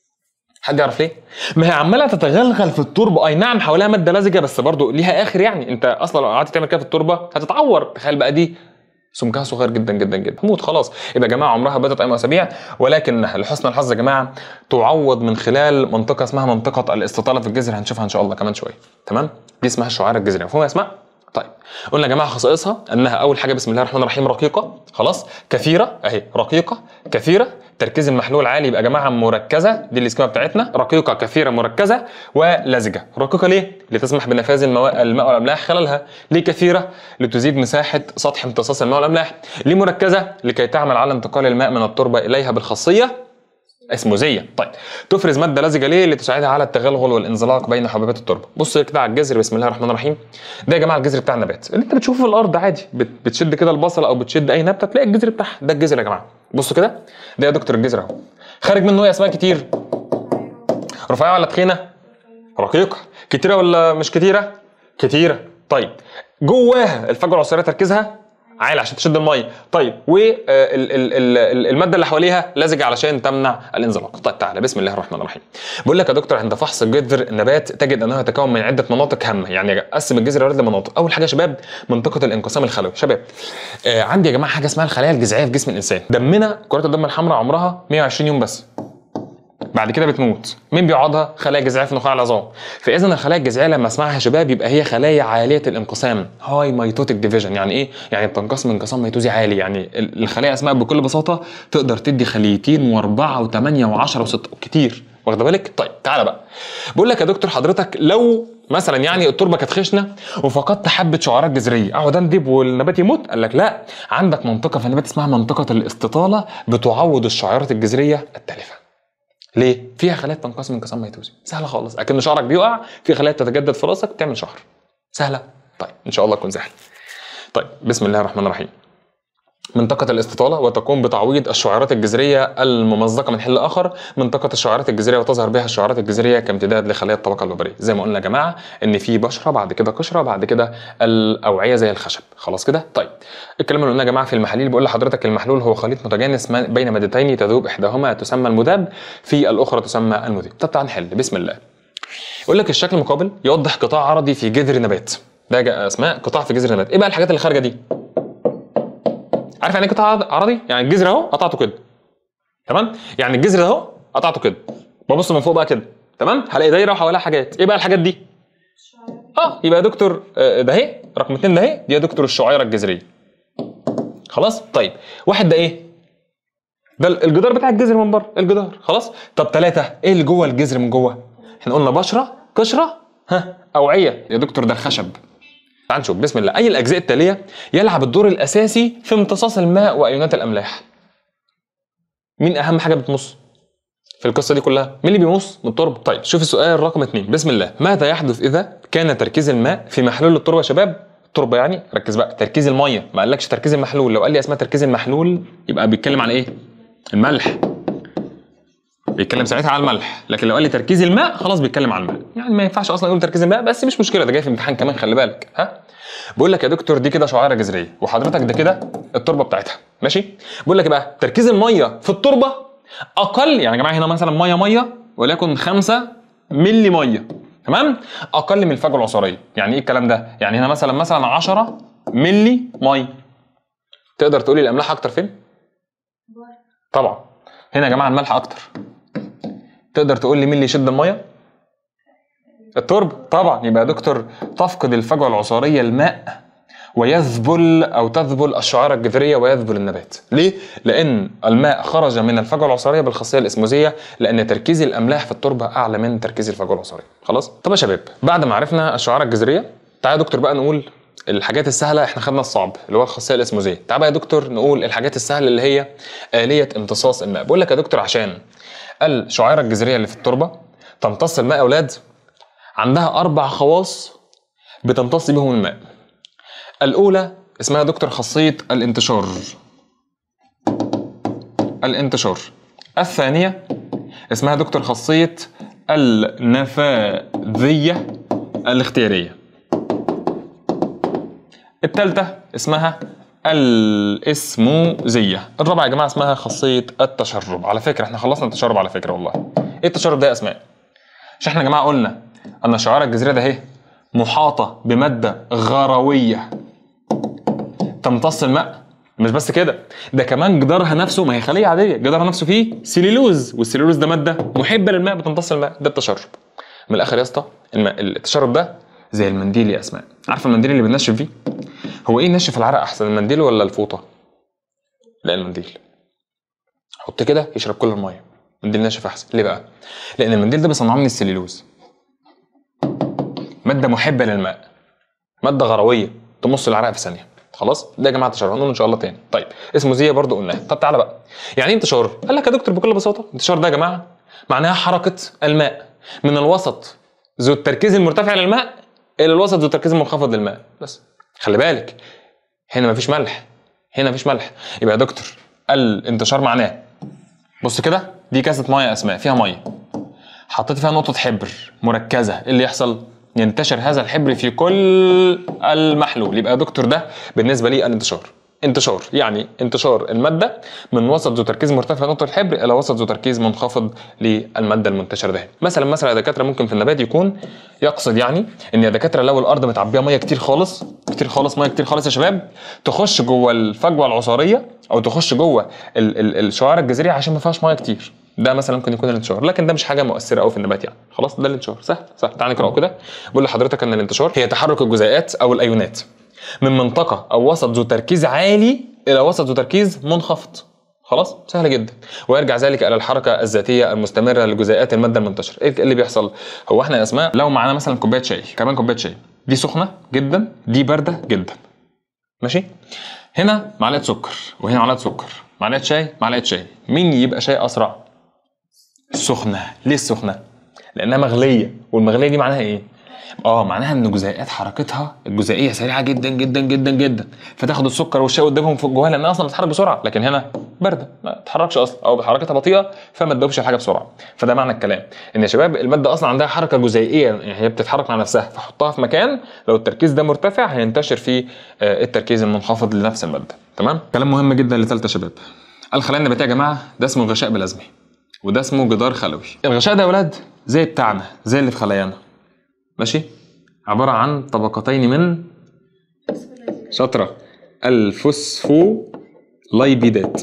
حد يعرف ليه؟ ما هي عماله تتغلغل في التربه اي نعم حواليها ماده لزجه بس برضو ليها اخر يعني انت اصلا لو قعدت تعمل كده في التربه هتتعور تخيل بقى دي سمكها صغير جدا جدا جدا تموت خلاص يبقى يا جماعه عمرها بضعه ايام اسابيع ولكنها لحسن الحظ يا جماعه تعوض من خلال منطقه اسمها منطقه الاستطاله في الجذر هنشوفها ان شاء الله كمان شويه تمام دي اسمها الشعار الجذري مفهوم يا اسماء طيب قلنا يا جماعه خصائصها انها اول حاجه بسم الله الرحمن الرحيم رقيقه خلاص كثيره اهي رقيقه كثيره تركيز المحلول عالي يبقى يا جماعه مركزه دي الاسكيما بتاعتنا رقيقه كثيره مركزه ولزجه رقيقه ليه لتسمح بنفاذ الماء, الماء والاملاح خلالها ليه كثيره لتزيد مساحه سطح امتصاص الماء والاملاح ليه مركزه لكي تعمل على انتقال الماء من التربه اليها بالخاصيه اسموزيه طيب تفرز ماده لزجه ليه لتساعدها على التغلغل والانزلاق بين حبيبات التربه بص كده على الجذر بسم الله الرحمن الرحيم ده يا جماعه الجذر بتاع النبات اللي انت بتشوفه في الارض عادي بت- بتشد كده البصل او بتشد اي نبته تلاقي الجذر بتاعها ده الجذر يا جماعه بصوا كده ده يا دكتور الجذر اهو خارج منه ايه اسماء كتير رفيعه ولا تخينه رقيقه كتيره ولا مش كتيره كتيره طيب جواها الفجوه العصاريه تركيزها عالي عشان تشد الميه طيب والماده اللي حواليها لزجه علشان تمنع الانزلاق طيب تعالى بسم الله الرحمن الرحيم بقول لك يا دكتور عند فحص جذر النبات تجد انه يتكون من عده مناطق هامه يعني قسم الجذر يا ولاد لمناطق اول حاجه يا شباب منطقه الانقسام الخلوي شباب آه عندي يا جماعه حاجه اسمها الخلايا الجذعيه في جسم الانسان دمنا كرات الدم الحمراء عمرها 120 يوم بس بعد كده بتموت مين بيقعدها خلايا جذعيه في نخاع العظام فاذا الخلايا الجذعيه لما اسمعها يا شباب يبقى هي خلايا عاليه الانقسام هاي ميتوتيك ديفيجن يعني ايه يعني بتنقسم انقسام ميتوزي عالي يعني ال- الخلايا اسمها بكل بساطه تقدر تدي خليتين واربعه وثمانيه وعشره وسته كتير واخد بالك طيب تعالى بقى بقول لك يا دكتور حضرتك لو مثلا يعني التربه كانت خشنه وفقدت حبه شعيرات جذريه اقعد اندب والنبات يموت قال لك لا عندك منطقه في النبات اسمها منطقه الاستطاله بتعوض الشعيرات الجذريه التالفه ليه؟ فيها خلايا بتنقسم انقسام ميتوزي سهله خالص اكن شعرك بيقع في خلايا بتتجدد في راسك تعمل شعر سهله طيب ان شاء الله تكون سهله طيب بسم الله الرحمن الرحيم منطقة الاستطالة وتقوم بتعويض الشعيرات الجذرية الممزقة من حل آخر منطقة الشعيرات الجذرية وتظهر بها الشعيرات الجذرية كامتداد لخلايا الطبقة الوبرية زي ما قلنا يا جماعة إن في بشرة بعد كده قشرة بعد كده الأوعية زي الخشب خلاص كده طيب الكلام اللي قلناه يا جماعة في المحاليل بيقول لحضرتك المحلول هو خليط متجانس ما- بين مادتين تذوب إحداهما تسمى المذاب في الأخرى تسمى المذيب طب تعال نحل بسم الله يقول لك الشكل المقابل يوضح قطاع عرضي في جذر نبات ده جا- اسماء قطاع في جذر نبات ايه بقى الحاجات اللي خارجه دي عارف يعني ايه قطاع عرض- عرضي يعني الجذر اهو قطعته كده تمام يعني الجذر ده اهو قطعته كده ببص من فوق بقى كده تمام هلاقي دايره وحواليها حاجات ايه بقى الحاجات دي اه يبقى يا دكتور آه، ده اهي رقم اتنين ده اهي دي يا دكتور الشعيره الجذريه خلاص طيب واحد ده ايه ده الجدار بتاع الجذر من بره الجدار خلاص طب ثلاثة ايه اللي جوه الجذر من جوه احنا قلنا بشرة قشرة ها أوعية يا دكتور ده الخشب تعال نشوف بسم الله أي الأجزاء التالية يلعب الدور الأساسي في امتصاص الماء وأيونات الأملاح مين أهم حاجة بتمص في القصة دي كلها مين اللي بيمص من التربة طيب شوف السؤال رقم اتنين بسم الله ماذا يحدث إذا كان تركيز الماء في محلول التربة يا شباب التربة يعني ركز بقى تركيز المية ما قالكش تركيز المحلول لو قال لي اسمها تركيز المحلول يبقى بيتكلم عن ايه الملح بيتكلم ساعتها على الملح لكن لو قال لي تركيز الماء خلاص بيتكلم عن الماء يعني ما ينفعش اصلا يقول تركيز الماء بس مش مشكله ده جاي في امتحان كمان خلي بالك ها بقول لك يا دكتور دي كده شعيره جذريه وحضرتك ده كده التربه بتاعتها ماشي بقول لك إيه بقى تركيز الميه في التربه اقل يعني يا جماعه هنا مثلا ميه ميه وليكن 5 ملي ميه تمام اقل من الفجوه العصاريه يعني ايه الكلام ده يعني هنا مثلا مثلا 10 ملي ميه تقدر تقولي الاملاح اكتر فين طبعا هنا يا جماعه الملح اكتر تقدر تقول لي مين اللي يشد الميه التربه طبعا يبقى يا دكتور تفقد الفجوه العصاريه الماء ويذبل او تذبل الشعيره الجذريه ويذبل النبات ليه لان الماء خرج من الفجوه العصاريه بالخاصيه الاسموزيه لان تركيز الاملاح في التربه اعلى من تركيز الفجوه العصاريه خلاص طب يا شباب بعد ما عرفنا الشعيره الجذريه تعالى يا دكتور بقى نقول الحاجات السهله احنا خدنا الصعب اللي هو الخاصيه الاسموزيه تعالى بقى يا دكتور نقول الحاجات السهله اللي هي اليه امتصاص الماء بقول لك يا دكتور عشان الشعيره الجذريه اللي في التربه تمتص الماء يا اولاد عندها اربع خواص بتمتص بهم الماء الاولى اسمها يا دكتور خاصيه الانتشار الانتشار الثانيه اسمها يا دكتور خاصيه النفاذيه الاختياريه الثالثه اسمها الاسموزيه الرابعه يا جماعه اسمها خاصيه التشرب على فكره احنا خلصنا التشرب على فكره والله ايه التشرب ده يا اسماء مش احنا يا جماعه قلنا ان الشعيره الجذريه ده اهي محاطه بماده غرويه تمتص الماء مش بس كده ده كمان جدارها نفسه ما هي خليه عاديه جدارها نفسه فيه سيلولوز والسيلولوز ده ماده محبه للماء بتمتص الماء ده التشرب من الاخر يا اسطى الماء التشرب ده زي المنديل يا اسماء عارف المنديل اللي بننشف فيه هو ايه نشف العرق احسن المنديل ولا الفوطه لا المنديل حط كده يشرب كل الميه المنديل ناشف احسن ليه بقى لان المنديل ده بيصنعوه من السليلوز ماده محبه للماء ماده غرويه تمص العرق في ثانيه خلاص ده يا جماعه انتشار هنقول ان شاء الله تاني طيب اسمه زيه برضو قلناه طب تعالى بقى يعني ايه انتشار قال لك يا دكتور بكل بساطه انتشار ده يا جماعه معناها حركه الماء من الوسط ذو التركيز المرتفع للماء الى الوسط ذو التركيز المنخفض للماء بس خلي بالك هنا مفيش ملح هنا مفيش ملح يبقى يا دكتور الانتشار معناه بص كده دي كاسه ميه يا اسماء فيها ميه حطيت فيها نقطه حبر مركزه ايه اللي يحصل ينتشر هذا الحبر في كل المحلول يبقى يا دكتور ده بالنسبه لي الانتشار انتشار يعني انتشار الماده من وسط ذو تركيز مرتفع نقطه الحبر الى وسط ذو تركيز منخفض للماده المنتشره ده مثلا مثلا يا دكاتره ممكن في النبات يكون يقصد يعني ان يا دكاتره لو الارض متعبيه ميه كتير خالص كتير خالص ميه كتير خالص يا شباب تخش جوه الفجوه العصاريه او تخش جوه ال- ال- الشعيره الجذريه عشان ما فيهاش ميه كتير ده مثلا ممكن يكون الانتشار لكن ده مش حاجه مؤثره قوي في النبات يعني خلاص ده الانتشار سهل سهل تعال نقراه كده بقول لحضرتك ان الانتشار هي تحرك الجزيئات او الايونات من منطقه او وسط ذو تركيز عالي الى وسط ذو تركيز منخفض خلاص سهل جدا ويرجع ذلك الى الحركه الذاتيه المستمره لجزيئات الماده المنتشره ايه اللي بيحصل هو احنا يا اسماء لو معانا مثلا كوبايه شاي كمان كوبايه شاي دي سخنه جدا دي بارده جدا ماشي هنا معلقه سكر وهنا معلقه سكر معلقه شاي معلقه شاي مين يبقى شاي اسرع السخنه ليه السخنه لانها مغليه والمغليه دي معناها ايه اه معناها ان جزيئات حركتها الجزيئيه سريعه جدا جدا جدا جدا فتاخد السكر والشاي قدامهم في جواها لانها اصلا بتتحرك بسرعه لكن هنا بارده ما تتحركش اصلا او حركتها بطيئه فما تدوبش الحاجه بسرعه فده معنى الكلام ان يا شباب الماده اصلا عندها حركه جزيئيه يعني هي بتتحرك مع نفسها فحطها في مكان لو التركيز ده مرتفع هينتشر فيه آه، التركيز المنخفض لنفس الماده تمام كلام مهم جدا لثالثه شباب الخلايا النباتيه يا جماعه ده اسمه غشاء بلازمي وده اسمه جدار خلوي الغشاء ده يا ولاد زي بتاعنا زي اللي في خلايانا ماشي عباره عن طبقتين من شطره الفوسفولايبيدات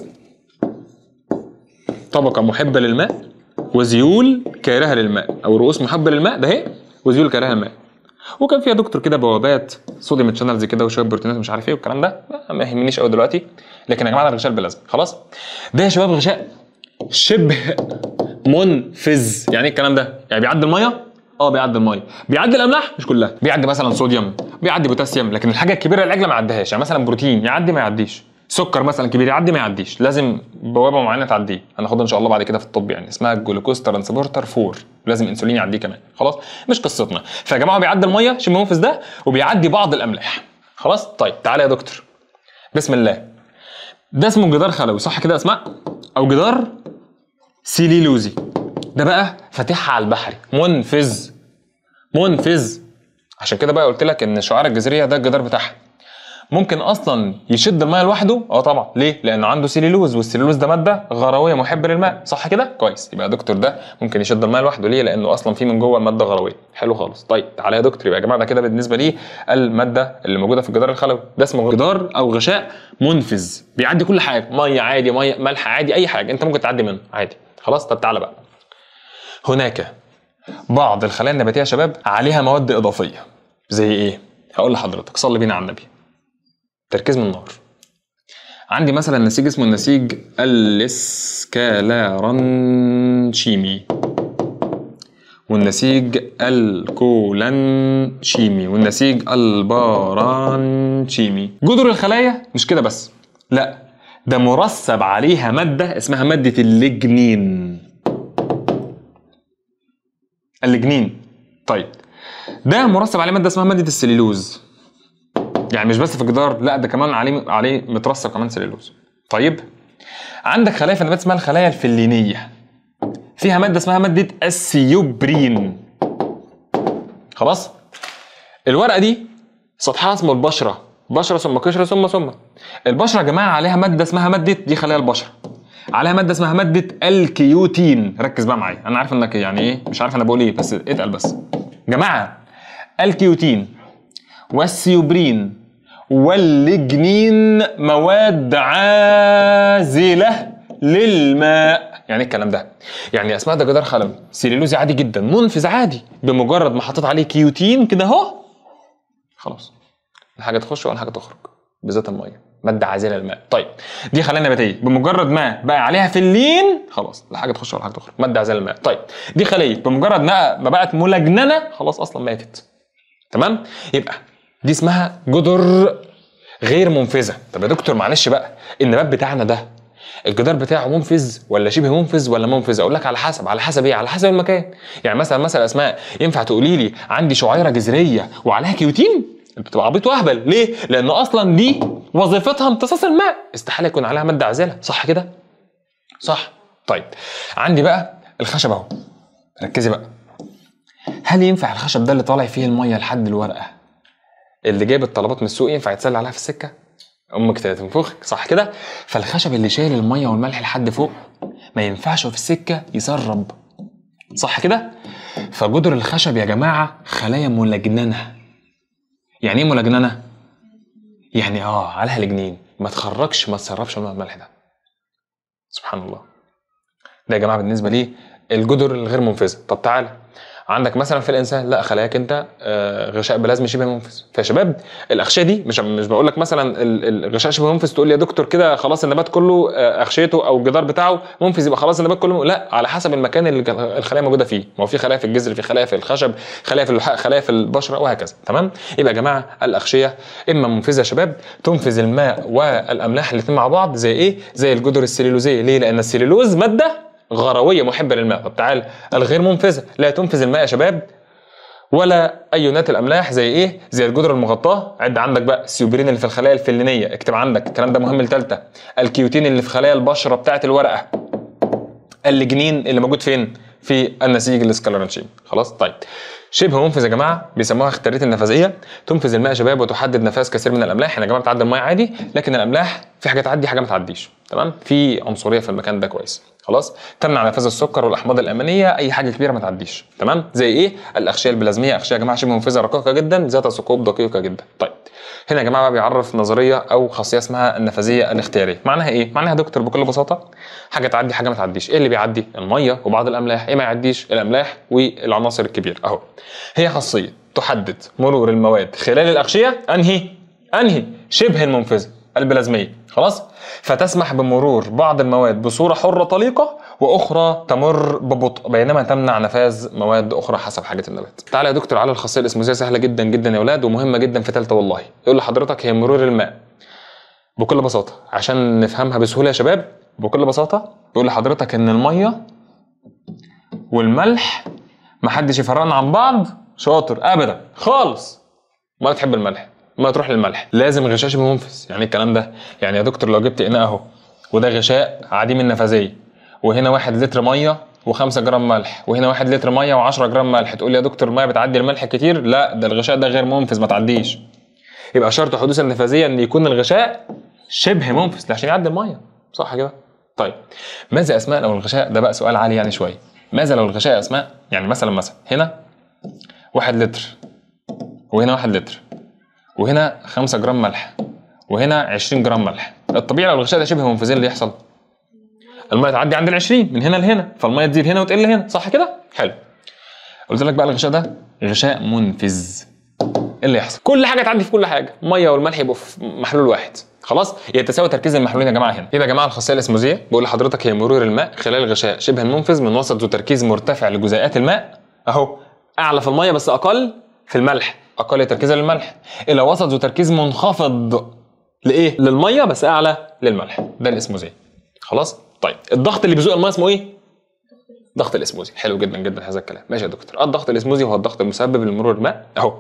طبقه محبه للماء وزيول كارهه للماء او رؤوس محبه للماء ده اهي وزيول كارهه للماء وكان فيها دكتور كده بوابات صوديوم تشانلز كده وشويه بروتينات مش عارف ايه والكلام ده ما- ما يهمنيش قوي دلوقتي لكن يا جماعه ده الغشاء البلازمي خلاص ده يا شباب غشاء شبه منفذ يعني ايه الكلام ده يعني بيعدي الميه اه بيعدي الميه بيعدي الاملاح مش كلها بيعدي مثلا صوديوم بيعدي بوتاسيوم لكن الحاجه الكبيره العجله ما يعديهاش يعني مثلا بروتين يعدي ما يعديش سكر مثلا كبير يعدي ما يعديش لازم بوابه معينه تعديه هناخدها ان شاء الله بعد كده في الطب يعني اسمها الجلوكوز ترانسبورتر 4 لازم انسولين يعديه كمان خلاص مش قصتنا فيا جماعه بيعدي الميه شبه منفذ ده وبيعدي بعض الاملاح خلاص طيب تعالى يا دكتور بسم الله ده اسمه جدار خلوي صح كده يا اسماء او جدار سيليلوزي ده بقى فاتحها على البحري منفذ منفذ عشان كده بقى قلت لك ان الشعيره الجذريه ده الجدار بتاعها ممكن اصلا يشد الميه لوحده اه طبعا ليه لانه عنده سيليلوز والسيليلوز ده ماده غرويه محبه للماء صح كده كويس يبقى يا دكتور ده ممكن يشد الميه لوحده ليه لانه اصلا فيه من جوه الماده غرويه حلو خالص طيب تعالى يا دكتور يبقى يا جماعه ده كده بالنسبه لي الماده اللي موجوده في الجدار الخلوي ده اسمه جدار او غشاء منفذ بيعدي كل حاجه ميه عادي ميه ملح عادي اي حاجه انت ممكن تعدي منه عادي خلاص طب تعالى بقى هناك بعض الخلايا النباتيه يا شباب عليها مواد اضافيه زي ايه هقول لحضرتك صلي بينا على النبي تركيز من النار عندي مثلا نسيج اسمه النسيج الاسكالارنشيمي والنسيج الكولانشيمي والنسيج البارانشيمي جذور الخلايا مش كده بس لا ده مرسب عليها مادة اسمها مادة الليجنين الليجنين طيب ده مرسب عليه مادة اسمها مادة السليلوز يعني مش بس في الجدار لا ده كمان عليه عليه مترسب كمان سليلوز طيب عندك خلايا في النبات اسمها الخلايا الفلينيه فيها ماده اسمها ماده السيوبرين خلاص الورقه دي سطحها اسمه البشره بشره ثم قشره ثم ثم البشره يا جماعه عليها ماده اسمها ماده دي خلايا البشره عليها ماده اسمها ماده الكيوتين ركز بقى معايا انا عارف انك يعني ايه مش عارف انا بقول ايه بس اتقل بس جماعه الكيوتين والسيوبرين واللجنين مواد عازلة للماء يعني إيه الكلام ده يعني اسماء ده جدار خلوي سيلولوزي عادي جدا منفذ عادي بمجرد ما حطيت عليه كيوتين كده اهو خلاص لا حاجه تخش ولا حاجه تخرج بالذات الميه ماده عازله للماء طيب دي خلايا نباتيه بمجرد ما بقى عليها فلين خلاص لا حاجه تخش ولا حاجه تخرج ماده عازله للماء طيب دي خليه بمجرد ما ما بقت ملجننه خلاص اصلا ماتت تمام يبقى دي اسمها جدر غير منفذه طب يا دكتور معلش بقى النبات بتاعنا ده الجدار بتاعه منفذ ولا شبه منفذ ولا منفذ اقول لك على حسب على حسب ايه على حسب المكان يعني مثلا مثلا اسماء ينفع تقولي لي عندي شعيره جذريه وعليها كيوتين انت بتبقى عبيط واهبل ليه لان اصلا دي وظيفتها امتصاص الماء استحاله يكون عليها ماده عازله صح كده صح طيب عندي بقى الخشب اهو ركزي بقى هل ينفع الخشب ده اللي طالع فيه الميه لحد الورقه اللي جايب الطلبات من السوق ينفع يتسلى عليها في السكه امك تنفخك صح كده فالخشب اللي شايل الميه والملح لحد فوق ما ينفعش في السكه يسرب صح كده فجدر الخشب يا جماعه خلايا ملجننه يعني ايه ملجننه يعني اه عليها لجنين ما تخرجش ما تسربش الماء الملح ده سبحان الله ده يا جماعه بالنسبه لي الجدر الغير منفذه طب تعالى عندك مثلا في الانسان لا خلاياك انت آه، غشاء بلازمي شبه منفذ فيا شباب الاغشيه دي مش مش بقول لك مثلا ال- ال- الغشاء شبه منفذ تقول لي يا دكتور كده خلاص النبات كله آه، اغشيته او الجدار بتاعه منفذ يبقى خلاص النبات كله لا على حسب المكان اللي كان الخلايا موجوده فيه ما هو في خلايا في الجذر في خلايا في الخشب خلايا في اللحاء خلايا في البشره وهكذا تمام يبقى يا جماعه الاغشيه اما منفذه يا شباب تنفذ الماء والاملاح الاثنين مع بعض زي ايه زي الجدر السليلوزيه ليه لان السليلوز ماده غرويه محبه للماء طب تعال الغير منفذه لا تنفذ الماء يا شباب ولا ايونات الاملاح زي ايه زي الجدر المغطاه عد عندك بقى السيوبرين اللي في الخلايا الفلينيه اكتب عندك الكلام ده مهم لثالثه الكيوتين اللي في خلايا البشره بتاعه الورقه اللجنين اللي موجود فين في النسيج الاسكلرنشيم خلاص طيب شبه منفذ يا جماعه بيسموها اختيارات النفاذيه تنفذ الماء يا شباب وتحدد نفاذ كثير من الاملاح يعني يا جماعه بتعدي الماء عادي لكن الاملاح في حاجه تعدي حاجه ما تعديش تمام في عنصريه في المكان ده كويس خلاص تمنع نفاذ السكر والاحماض الامينيه اي حاجه كبيره ما تعديش تمام زي ايه الاغشيه البلازميه اغشيه يا جماعه شبه منفذه رقيقه جدا ذات ثقوب دقيقه جدا طيب هنا يا جماعه بقى بيعرف نظريه او خاصيه اسمها النفاذيه الاختياريه معناها ايه معناها يا دكتور بكل بساطه حاجه تعدي حاجه ما تعديش ايه اللي بيعدي الميه وبعض الاملاح ايه ما يعديش الاملاح والعناصر الكبيره اهو هي خاصيه تحدد مرور المواد خلال الاغشيه انهي انهي شبه المنفذه البلازميه خلاص فتسمح بمرور بعض المواد بصوره حره طليقه واخرى تمر ببطء بينما تمنع نفاذ مواد اخرى حسب حاجه النبات تعالى يا دكتور على الخاصيه الاسموزيه سهله جدا جدا يا اولاد ومهمه جدا في ثالثه والله يقول لحضرتك هي مرور الماء بكل بساطه عشان نفهمها بسهوله يا شباب بكل بساطه بيقول لحضرتك ان الميه والملح محدش يفرقنا عن بعض شاطر ابدا خالص ما تحب الملح ما تروح للملح لازم غشاء شبه منفذ يعني إيه الكلام ده يعني يا دكتور لو جبت اناء اهو وده غشاء عديم النفاذيه وهنا واحد لتر ميه و5 جرام ملح وهنا واحد لتر ميه و10 جرام ملح تقول لي يا دكتور الميه بتعدي الملح كتير لا ده الغشاء ده غير منفذ ما تعديش يبقى شرط حدوث النفاذيه ان يكون الغشاء شبه منفذ عشان يعدي الميه صح كده طيب ماذا اسماء لو الغشاء ده بقى سؤال عالي يعني شويه ماذا لو الغشاء اسماء يعني مثلا مثلا هنا واحد لتر وهنا واحد لتر وهنا 5 جرام ملح وهنا 20 جرام ملح الطبيعي لو الغشاء ده شبه منفذين اللي يحصل الميه تعدي عند ال 20 من هنا لهنا فالميه تزيد هنا وتقل هنا صح كده حلو قلت لك بقى الغشاء ده غشاء منفذ ايه اللي يحصل كل حاجه تعدي في كل حاجه الميه والملح يبقوا في محلول واحد خلاص يتساوى تركيز المحلولين يا جماعه هنا يبقى يا جماعه الخاصيه الاسموزيه بقول لحضرتك هي مرور الماء خلال الغشاء شبه المنفذ من وسط ذو تركيز مرتفع لجزيئات الماء اهو اعلى في الميه بس اقل في الملح اقل تركيزا للملح الى وسط ذو تركيز منخفض لايه للميه بس اعلى للملح ده الاسموزيه خلاص طيب الضغط اللي بيزوق الميه اسمه ايه ضغط الاسموزي حلو جدا جدا هذا الكلام ماشي يا دكتور آه، الضغط الاسموزي هو الضغط المسبب لمرور الماء اهو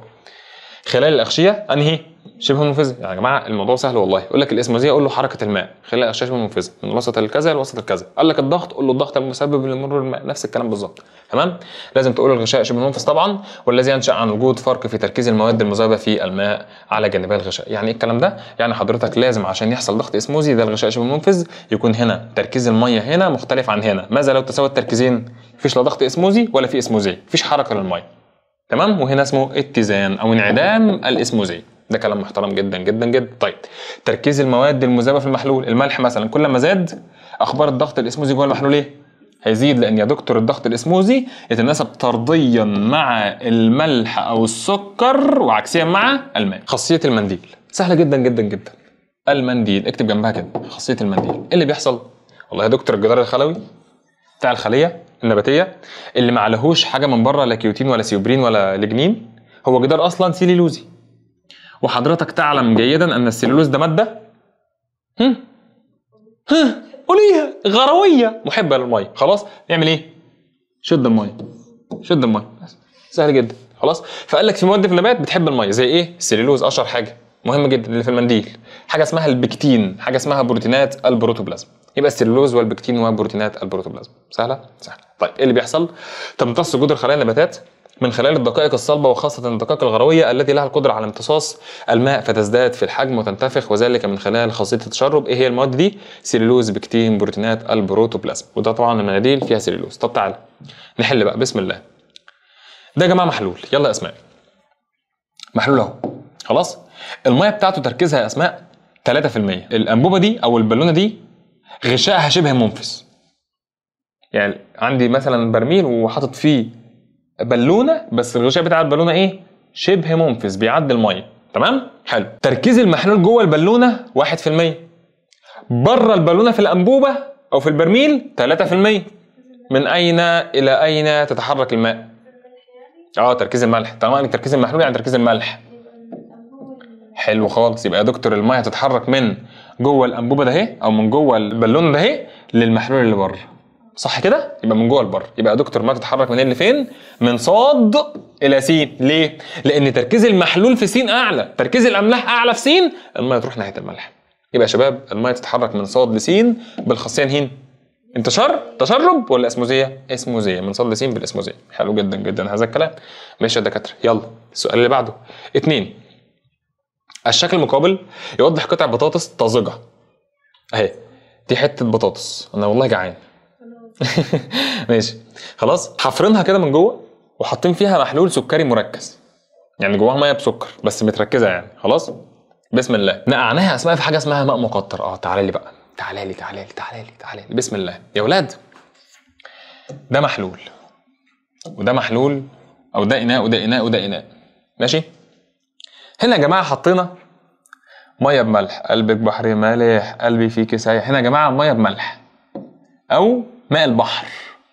خلال الاغشيه انهي شبه منفذه يعني يا جماعه الموضوع سهل والله يقول لك الاسموزيه قول له حركه الماء خلال الاغشيه شبه منفذه من وسط الكذا لوسط الكذا قال لك الضغط قول له الضغط المسبب لمرور الماء نفس الكلام بالظبط تمام لازم تقول الغشاء شبه منفذ طبعا والذي ينشا عن وجود فرق في تركيز المواد المذابه في الماء على جانبي الغشاء يعني ايه الكلام ده يعني حضرتك لازم عشان يحصل ضغط اسموزي ده الغشاء شبه منفذ يكون هنا تركيز الميه هنا مختلف عن هنا ماذا لو تساوى التركيزين مفيش لا ضغط اسموزي ولا في اسموزيه مفيش حركه للميه تمام وهنا اسمه اتزان او انعدام الاسموزيه ده كلام محترم جدا جدا جدا طيب تركيز المواد المذابه في المحلول الملح مثلا كل ما زاد اخبار الضغط الاسموزي جوه المحلول ايه هيزيد لان يا دكتور الضغط الاسموزي يتناسب طرديا مع الملح او السكر وعكسيا مع الماء خاصيه المنديل سهله جدا جدا جدا المنديل اكتب جنبها كده خاصيه المنديل ايه اللي بيحصل والله يا دكتور الجدار الخلوي بتاع الخليه النباتيه اللي ما عليهوش حاجه من بره لا كيوتين ولا سيوبرين ولا لجنين هو جدار اصلا سيليلوزي وحضرتك تعلم جيدا ان السيلولوز ده ماده هم ها قوليها غرويه محبه للميه خلاص نعمل ايه شد الميه شد الميه بس. سهل جدا خلاص فقال لك في مواد في النبات بتحب الميه زي ايه السيلولوز اشهر حاجه مهم جدا اللي في المنديل حاجه اسمها البكتين حاجه اسمها بروتينات البروتوبلازم يبقى السيلولوز والبكتين وبروتينات البروتوبلازم سهله سهله طيب ايه اللي بيحصل تمتص جذور خلايا النباتات من خلال الدقائق الصلبة وخاصة الدقائق الغروية التي لها القدرة على امتصاص الماء فتزداد في الحجم وتنتفخ وذلك من خلال خاصية التشرب ايه هي المواد دي؟ سيلولوز بكتين بروتينات البروتوبلازم وده طبعا المناديل فيها سيلولوز طب تعالى نحل بقى بسم الله ده يا جماعة محلول يلا يا اسماء محلول اهو خلاص المية بتاعته تركيزها يا اسماء 3% الانبوبة دي او البالونة دي غشائها شبه منفذ يعني عندي مثلا برميل وحاطط فيه بالونه بس الغشاء بتاع البالونه ايه شبه منفذ بيعدي الميه تمام حلو تركيز المحلول جوه البالونه 1% بره البالونه في الانبوبه او في البرميل 3% من اين الى اين تتحرك الماء اه تركيز الملح طالما تركيز المحلول يعني تركيز الملح حلو خالص يبقى يا دكتور الميه هتتحرك من جوه الانبوبه ده اهي او من جوه البالون ده اهي للمحلول اللي بره صح كده يبقى من جوه لبره يبقى يا دكتور الميه تتحرك منين لفين من صاد الى س ليه لان تركيز المحلول في س اعلى تركيز الاملاح اعلى في س الميه تروح ناحيه الملح يبقى يا شباب الميه تتحرك من صاد لس بالخاصيه هين انتشار تشرب ولا اسموزيه اسموزيه من صاد لس بالاسموزيه حلو جدا جدا هذا الكلام ماشي يا دكاتره يلا السؤال اللي بعده اتنين الشكل المقابل يوضح قطع بطاطس طازجه اهي دي حته بطاطس انا والله جعان ماشي خلاص حفرينها كده من جوه وحاطين فيها محلول سكري مركز يعني جواها ميه بسكر بس متركزه يعني خلاص بسم الله نقعناها اسماء في حاجه اسمها ماء مقطر اه تعالى لي بقى تعالى لي تعالى لي تعالى لي تعالى لي بسم الله يا ولاد ده محلول وده محلول او ده اناء وده اناء وده اناء ماشي هنا يا جماعه حطينا ميه بملح قلبك بحر مالح قلبي فيك سايح هنا يا جماعه ميه بملح او ماء البحر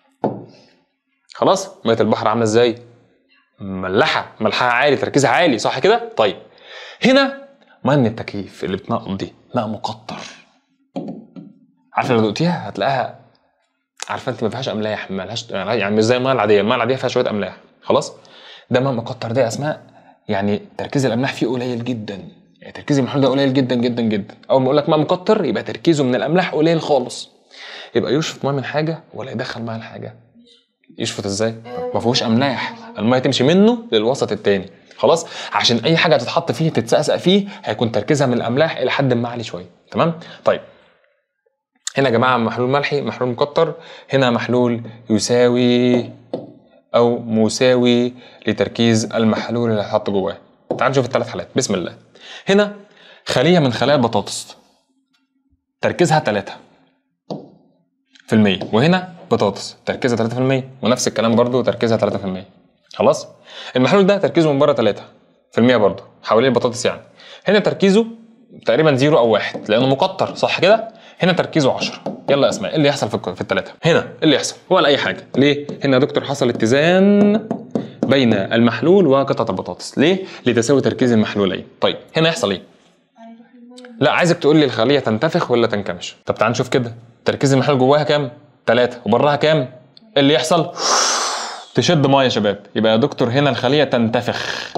خلاص ميه البحر عامله ازاي مملحه ملحها عالي تركيزها عالي صح كده طيب هنا ميه من التكييف اللي بتنقط دي ماء مقطر عارفه لو دقتيها هتلاقيها عارفه انت ما فيهاش املاح ما لهاش يعني مش زي الميه العاديه الميه العاديه فيها شويه املاح خلاص ده ماء مقطر ده يا اسماء يعني تركيز الاملاح فيه قليل جدا يعني تركيز المحلول ده قليل جدا جدا جدا اول ما اقول لك ماء مقطر يبقى تركيزه من الاملاح قليل خالص يبقى يشفط ميه من حاجه ولا يدخل ميه لحاجه يشفط ازاي ما فيهوش املاح الميه تمشي منه للوسط التاني خلاص عشان اي حاجه تتحط فيه تتسقسق فيه هيكون تركيزها من الاملاح الى حد ما عالي شويه تمام طيب هنا يا جماعه محلول ملحي محلول مقطر هنا محلول يساوي او مساوي لتركيز المحلول اللي هيتحط جواه تعال نشوف الثلاث حالات بسم الله هنا خليه من خلايا البطاطس تركيزها 3 في المية وهنا بطاطس تركيزها 3% ونفس الكلام برضو تركيزها 3% خلاص المحلول ده تركيزه من بره 3 في المية برضو حوالين البطاطس يعني هنا تركيزه تقريبا زيرو او واحد لانه مقطر صح كده هنا تركيزه 10 يلا يا اسماء ايه اللي يحصل في في الثلاثه هنا ايه اللي يحصل ولا اي حاجه ليه هنا يا دكتور حصل اتزان بين المحلول وقطعه البطاطس ليه لتساوي تركيز المحلولين طيب هنا يحصل ايه لا عايزك تقول لي الخليه تنتفخ ولا تنكمش طب تعال نشوف كده تركيز المحلول جواها كام 3 وبراها كام إيه اللي يحصل تشد ميه يا شباب يبقى يا دكتور هنا الخليه تنتفخ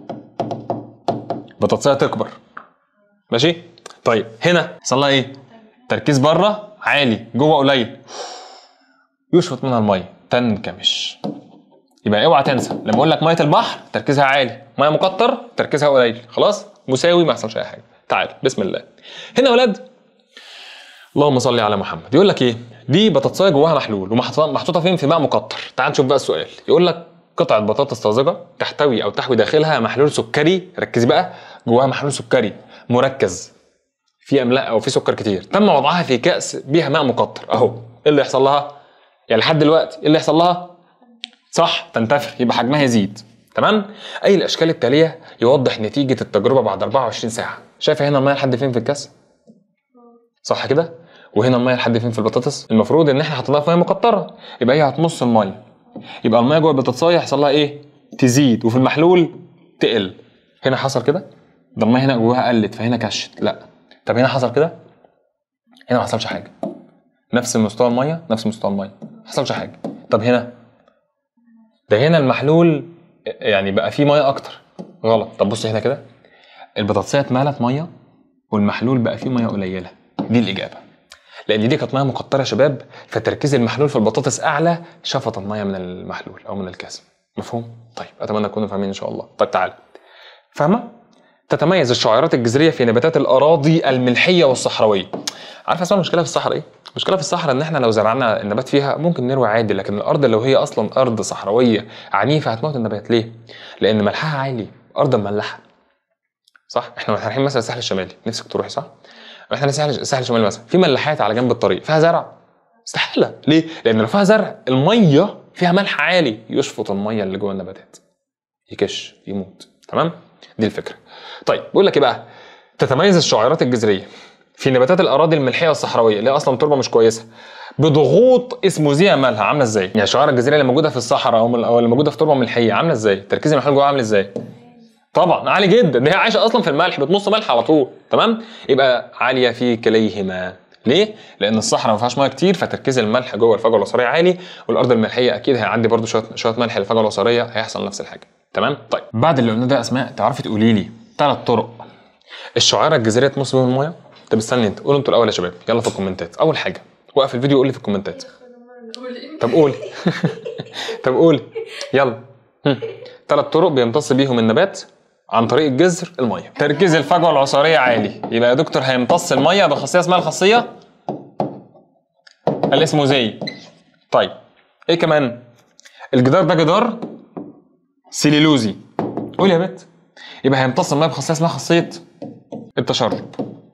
بطاطسيه تكبر ماشي طيب هنا يحصل لها ايه تركيز بره عالي جوه قليل يشفط منها الميه تنكمش يبقى اوعى تنسى لما اقول لك ميه البحر تركيزها عالي ميه مقطر تركيزها قليل خلاص مساوي ما يحصلش اي حاجه تعال بسم الله هنا يا ولاد اللهم صل على محمد يقول لك ايه دي بطاطسايه جواها محلول ومحطوطه فين في ماء مقطر تعال نشوف بقى السؤال يقول لك قطعه بطاطس طازجه تحتوي او تحوي داخلها محلول سكري ركزي بقى جواها محلول سكري مركز في املاح او في سكر كتير تم وضعها في كاس بيها ماء مقطر اهو ايه اللي يحصل لها يعني لحد دلوقتي ايه اللي يحصل لها صح تنتفخ يبقى حجمها يزيد تمام اي الاشكال التاليه يوضح نتيجه التجربه بعد 24 ساعه شايفه هنا الميه لحد فين في الكاس صح كده وهنا الميه لحد فين في البطاطس المفروض ان احنا حطيناها في ميه مقطره يبقى هي هتمص الميه يبقى الميه جوه البطاطسايه يحصل لها ايه تزيد وفي المحلول تقل هنا حصل كده ده الميه هنا جواها قلت فهنا كشت لا طب هنا حصل كده هنا ما حصلش حاجه نفس مستوى الميه نفس مستوى الميه ما حصلش حاجه طب هنا ده هنا المحلول يعني بقى فيه ميه اكتر غلط طب بص هنا كده البطاطسيه اتملت ميه والمحلول بقى فيه ميه قليله دي الاجابه لان دي كانت ميه مقطره يا شباب فتركيز المحلول في البطاطس اعلى شفط الميه من المحلول او من الكاس مفهوم طيب اتمنى تكونوا فاهمين ان شاء الله طيب تعال فاهمه تتميز الشعيرات الجذريه في نباتات الاراضي الملحيه والصحراويه عارفه اسمها المشكله في الصحراء ايه المشكله في الصحراء ان احنا لو زرعنا النبات فيها ممكن نروي عادي لكن الارض لو هي اصلا ارض صحراويه عنيفه هتموت النبات ليه لان ملحها عالي ارض مملحه صح احنا رايحين مثلا الساحل الشمالي نفسك تروحي صح احنا الساحل الساحل الشمالي مثلا في ملاحات على جنب الطريق فيها زرع استحاله ليه لان لو فيها زرع الميه فيها ملح عالي يشفط الميه اللي جوه النباتات يكش يموت تمام دي الفكره طيب بقول لك ايه بقى تتميز الشعيرات الجذريه في نباتات الاراضي الملحيه والصحراويه اللي هي اصلا تربه مش كويسه بضغوط اسموزيه مالها عامله ازاي يعني الشعيره الجذريه اللي موجوده في الصحراء او او اللي موجوده في تربه ملحيه عامله ازاي تركيز الملح جوه عامل ازاي طبعا عالي جدا ده هي عايشه اصلا في الملح بتمص ملح على طول تمام يبقى عاليه في كليهما ليه؟ لأن الصحراء ما فيهاش ميه كتير فتركيز الملح جوه الفجوة الوسطية عالي والأرض الملحية أكيد هيعدي برضو شوية شوية ملح للفجوة الوسطية هيحصل نفس الحاجة تمام؟ طيب بعد اللي قلناه ده أسماء تعرفي تقولي لي ثلاث طرق الشعيرة الجزرية تمص بيهم الميه؟ طب استني أنت قولوا أنتوا الأول يا شباب يلا في الكومنتات أول حاجة وقف الفيديو قول لي في الكومنتات طب قولي طب قولي يلا ثلاث طرق بيمتص بيهم النبات عن طريق الجذر الميه تركيز الفجوه العصاريه عالي يبقى يا دكتور هيمتص الميه بخاصيه اسمها الخاصيه الاسموزيه طيب ايه كمان الجدار ده جدار سيليلوزي قول يا بت يبقى هيمتص الميه بخاصيه اسمها خاصيه التشرب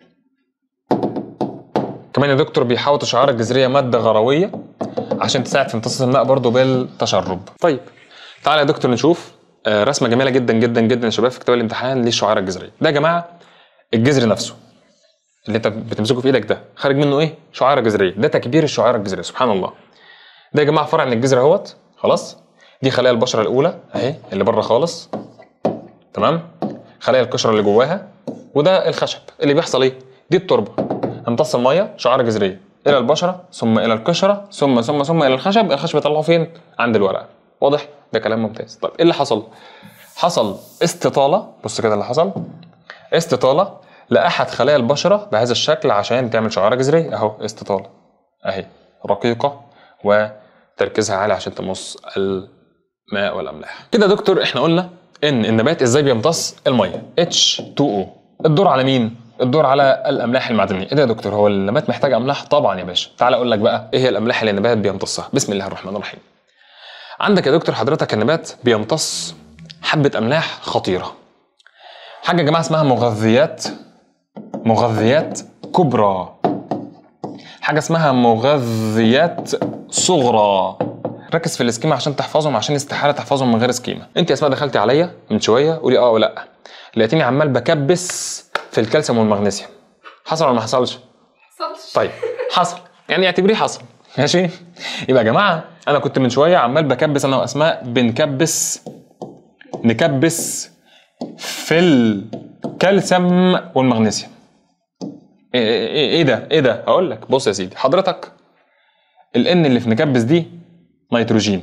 كمان يا دكتور بيحوط الشعيره الجذريه ماده غرويه عشان تساعد في امتصاص الماء برضه بالتشرب طيب تعالى يا دكتور نشوف آه، رسمه جميله جدا جدا جدا يا شباب في كتاب الامتحان للشعيره الجذريه ده يا جماعه الجذر نفسه اللي انت بتمسكه في ايدك ده خارج منه ايه شعيره جذريه ده تكبير الشعيره الجذريه سبحان الله ده يا جماعه فرع من الجذر اهوت خلاص دي خلايا البشره الاولى اهي اللي بره خالص تمام خلايا القشره اللي جواها وده الخشب اللي بيحصل ايه دي التربه امتص الميه شعيره جذريه الى البشره ثم الى القشره ثم ثم ثم الى الخشب الخشب يطلعه فين عند الورقه واضح ده كلام ممتاز طيب ايه اللي حصل حصل استطاله بص كده اللي حصل استطاله لاحد خلايا البشره بهذا الشكل عشان تعمل شعيره جذريه اهو استطاله اهي رقيقه وتركيزها عالي عشان تمص الماء والاملاح كده يا دكتور احنا قلنا ان النبات ازاي بيمتص الميه H2O الدور على مين الدور على الاملاح المعدنيه ايه ده يا دكتور هو النبات محتاج املاح طبعا يا باشا تعال اقول لك بقى ايه هي الاملاح اللي النبات بيمتصها بسم الله الرحمن الرحيم عندك يا دكتور حضرتك النبات بيمتص حبه املاح خطيره حاجه يا جماعه اسمها مغذيات مغذيات كبرى حاجه اسمها مغذيات صغرى ركز في السكيما عشان تحفظهم عشان استحاله تحفظهم من غير سكيما انت يا اسماء دخلتي عليا من شويه قولي اه ولا لقيتيني عمال بكبس في الكالسيوم والمغنيسيوم حصل ولا ما حصلش حصلش طيب حصل يعني اعتبريه حصل ماشي يبقى يا جماعه انا كنت من شويه عمال بكبس انا واسماء بنكبس نكبس في الكالسيوم والمغنيسيوم ايه, إيه, ايه ده ايه ده هقول لك بص يا سيدي حضرتك الان اللي في نكبس دي نيتروجين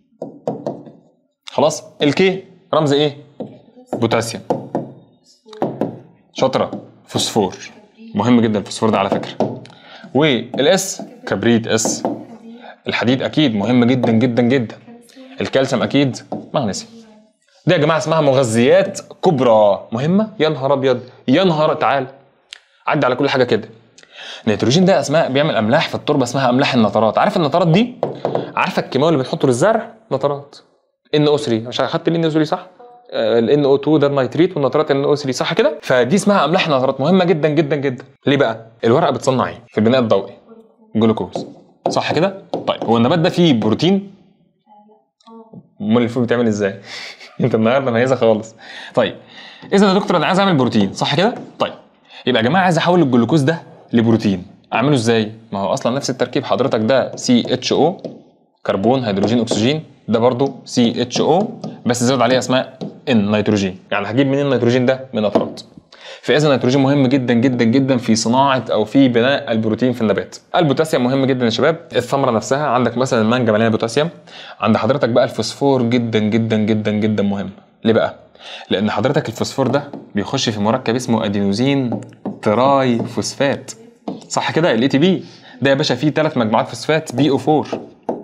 خلاص الكي رمز ايه بوتاسيوم شاطره فوسفور مهم جدا الفوسفور ده على فكره والاس كبريت اس الحديد اكيد مهم جدا جدا جدا الكالسيوم اكيد مغنيسيوم دي يا جماعه اسمها مغذيات كبرى مهمه يا نهار ابيض يا نهار تعال عدي على كل حاجه كده النيتروجين ده اسماء بيعمل املاح في التربه اسمها املاح النترات عارف النترات دي عارفه الكيماوي اللي بنحطه للزرع نترات ان او 3 مش اخدت الان او 3 صح الان او 2 ده النيتريت والنترات ان او 3 صح كده فدي اسمها املاح نترات مهمه جدا جدا جدا ليه بقى الورقه بتصنع ايه في البناء الضوئي جلوكوز صح كده طيب هو النبات ده فيه بروتين امال الفول بيتعمل ازاي انت النهارده مميزه خالص طيب اذا يا دكتور انا عايز اعمل بروتين صح كده طيب يبقى يا جماعه عايز احول الجلوكوز ده لبروتين اعمله ازاي ما هو اصلا نفس التركيب حضرتك ده سي اتش او كربون هيدروجين اكسجين ده برضو سي اتش او بس زود عليه اسماء ان نيتروجين يعني هجيب منين النيتروجين ده من نترات فاذا النيتروجين مهم جدا جدا جدا في صناعه او في بناء البروتين في النبات البوتاسيوم مهم جدا يا شباب الثمره نفسها عندك مثلا المانجا مليانه بوتاسيوم عند حضرتك بقى الفوسفور جدا جدا جدا جدا مهم ليه بقى لان حضرتك الفوسفور ده بيخش في مركب اسمه ادينوزين تراي فوسفات صح كده الاي تي بي ده يا باشا فيه ثلاث مجموعات فوسفات بي او 4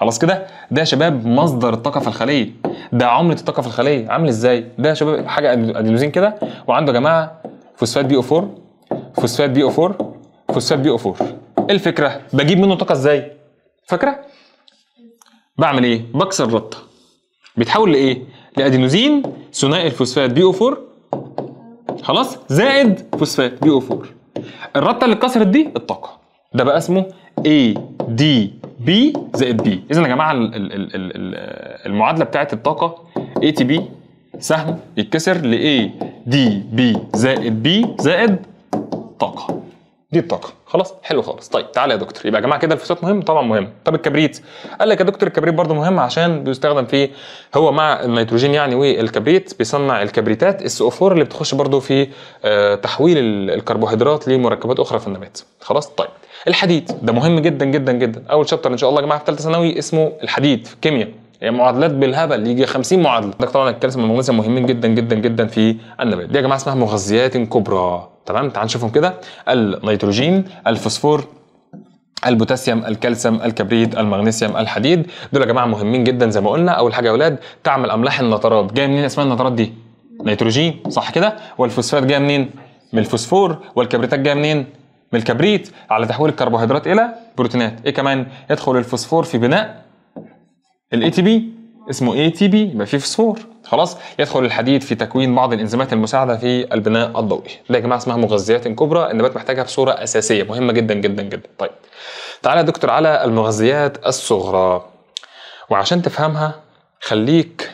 خلاص كده ده يا شباب مصدر الطاقه في الخليه ده عمله الطاقه في الخليه عامل ازاي ده يا شباب حاجه ادينوزين كده وعنده يا جماعه فوسفات بي او 4 فوسفات بي او 4 فوسفات بي او 4 ايه الفكره بجيب منه طاقه ازاي فاكره بعمل ايه بكسر ربطه بيتحول لايه لادينوزين ثنائي الفوسفات بي او 4 خلاص زائد فوسفات بي او 4 الربطه اللي اتكسرت دي الطاقه ده بقى اسمه A D B زائد B اذا يا جماعه ال- ال- ال- ال- ال- المعادله بتاعت الطاقه A T B سهم يتكسر ل A D B زائد B زائد طاقه دي الطاقه خلاص حلو خالص طيب تعالى يا دكتور يبقى يا جماعه كده الفوسفات مهم طبعا مهم طب الكبريت قال لك يا دكتور الكبريت برضه مهم عشان بيستخدم فيه هو مع النيتروجين يعني والكبريت بيصنع الكبريتات اس او 4 اللي بتخش برضه في آه، تحويل ال- الكربوهيدرات لمركبات اخرى في النبات خلاص طيب الحديد ده مهم جدا جدا جدا اول شابتر ان شاء الله يا جماعه في ثالثه ثانوي اسمه الحديد في الكيمياء يعني معادلات بالهبل يجي 50 معادله ده طبعا الكالسيوم والمغنيسيوم مهمين جدا جدا جدا في النبات دي يا جماعه اسمها مغذيات كبرى تمام تعال نشوفهم كده النيتروجين الفوسفور البوتاسيوم الكالسيوم الكبريت المغنيسيوم الحديد دول يا جماعه مهمين جدا زي ما قلنا اول حاجه يا اولاد تعمل املاح النترات جايه منين اسمها النترات دي نيتروجين صح كده والفوسفات جايه منين من الفوسفور والكبريتات جايه منين من الكبريت على تحويل الكربوهيدرات الى بروتينات ايه كمان يدخل الفوسفور في بناء الاي تي بي اسمه اي تي بي يبقى فيه فوسفور خلاص يدخل الحديد في تكوين بعض الانزيمات المساعده في البناء الضوئي ده يا جماعه اسمها مغذيات كبرى النبات محتاجها بصوره اساسيه مهمه جدا جدا جدا طيب تعالى يا دكتور على المغذيات الصغرى وعشان تفهمها خليك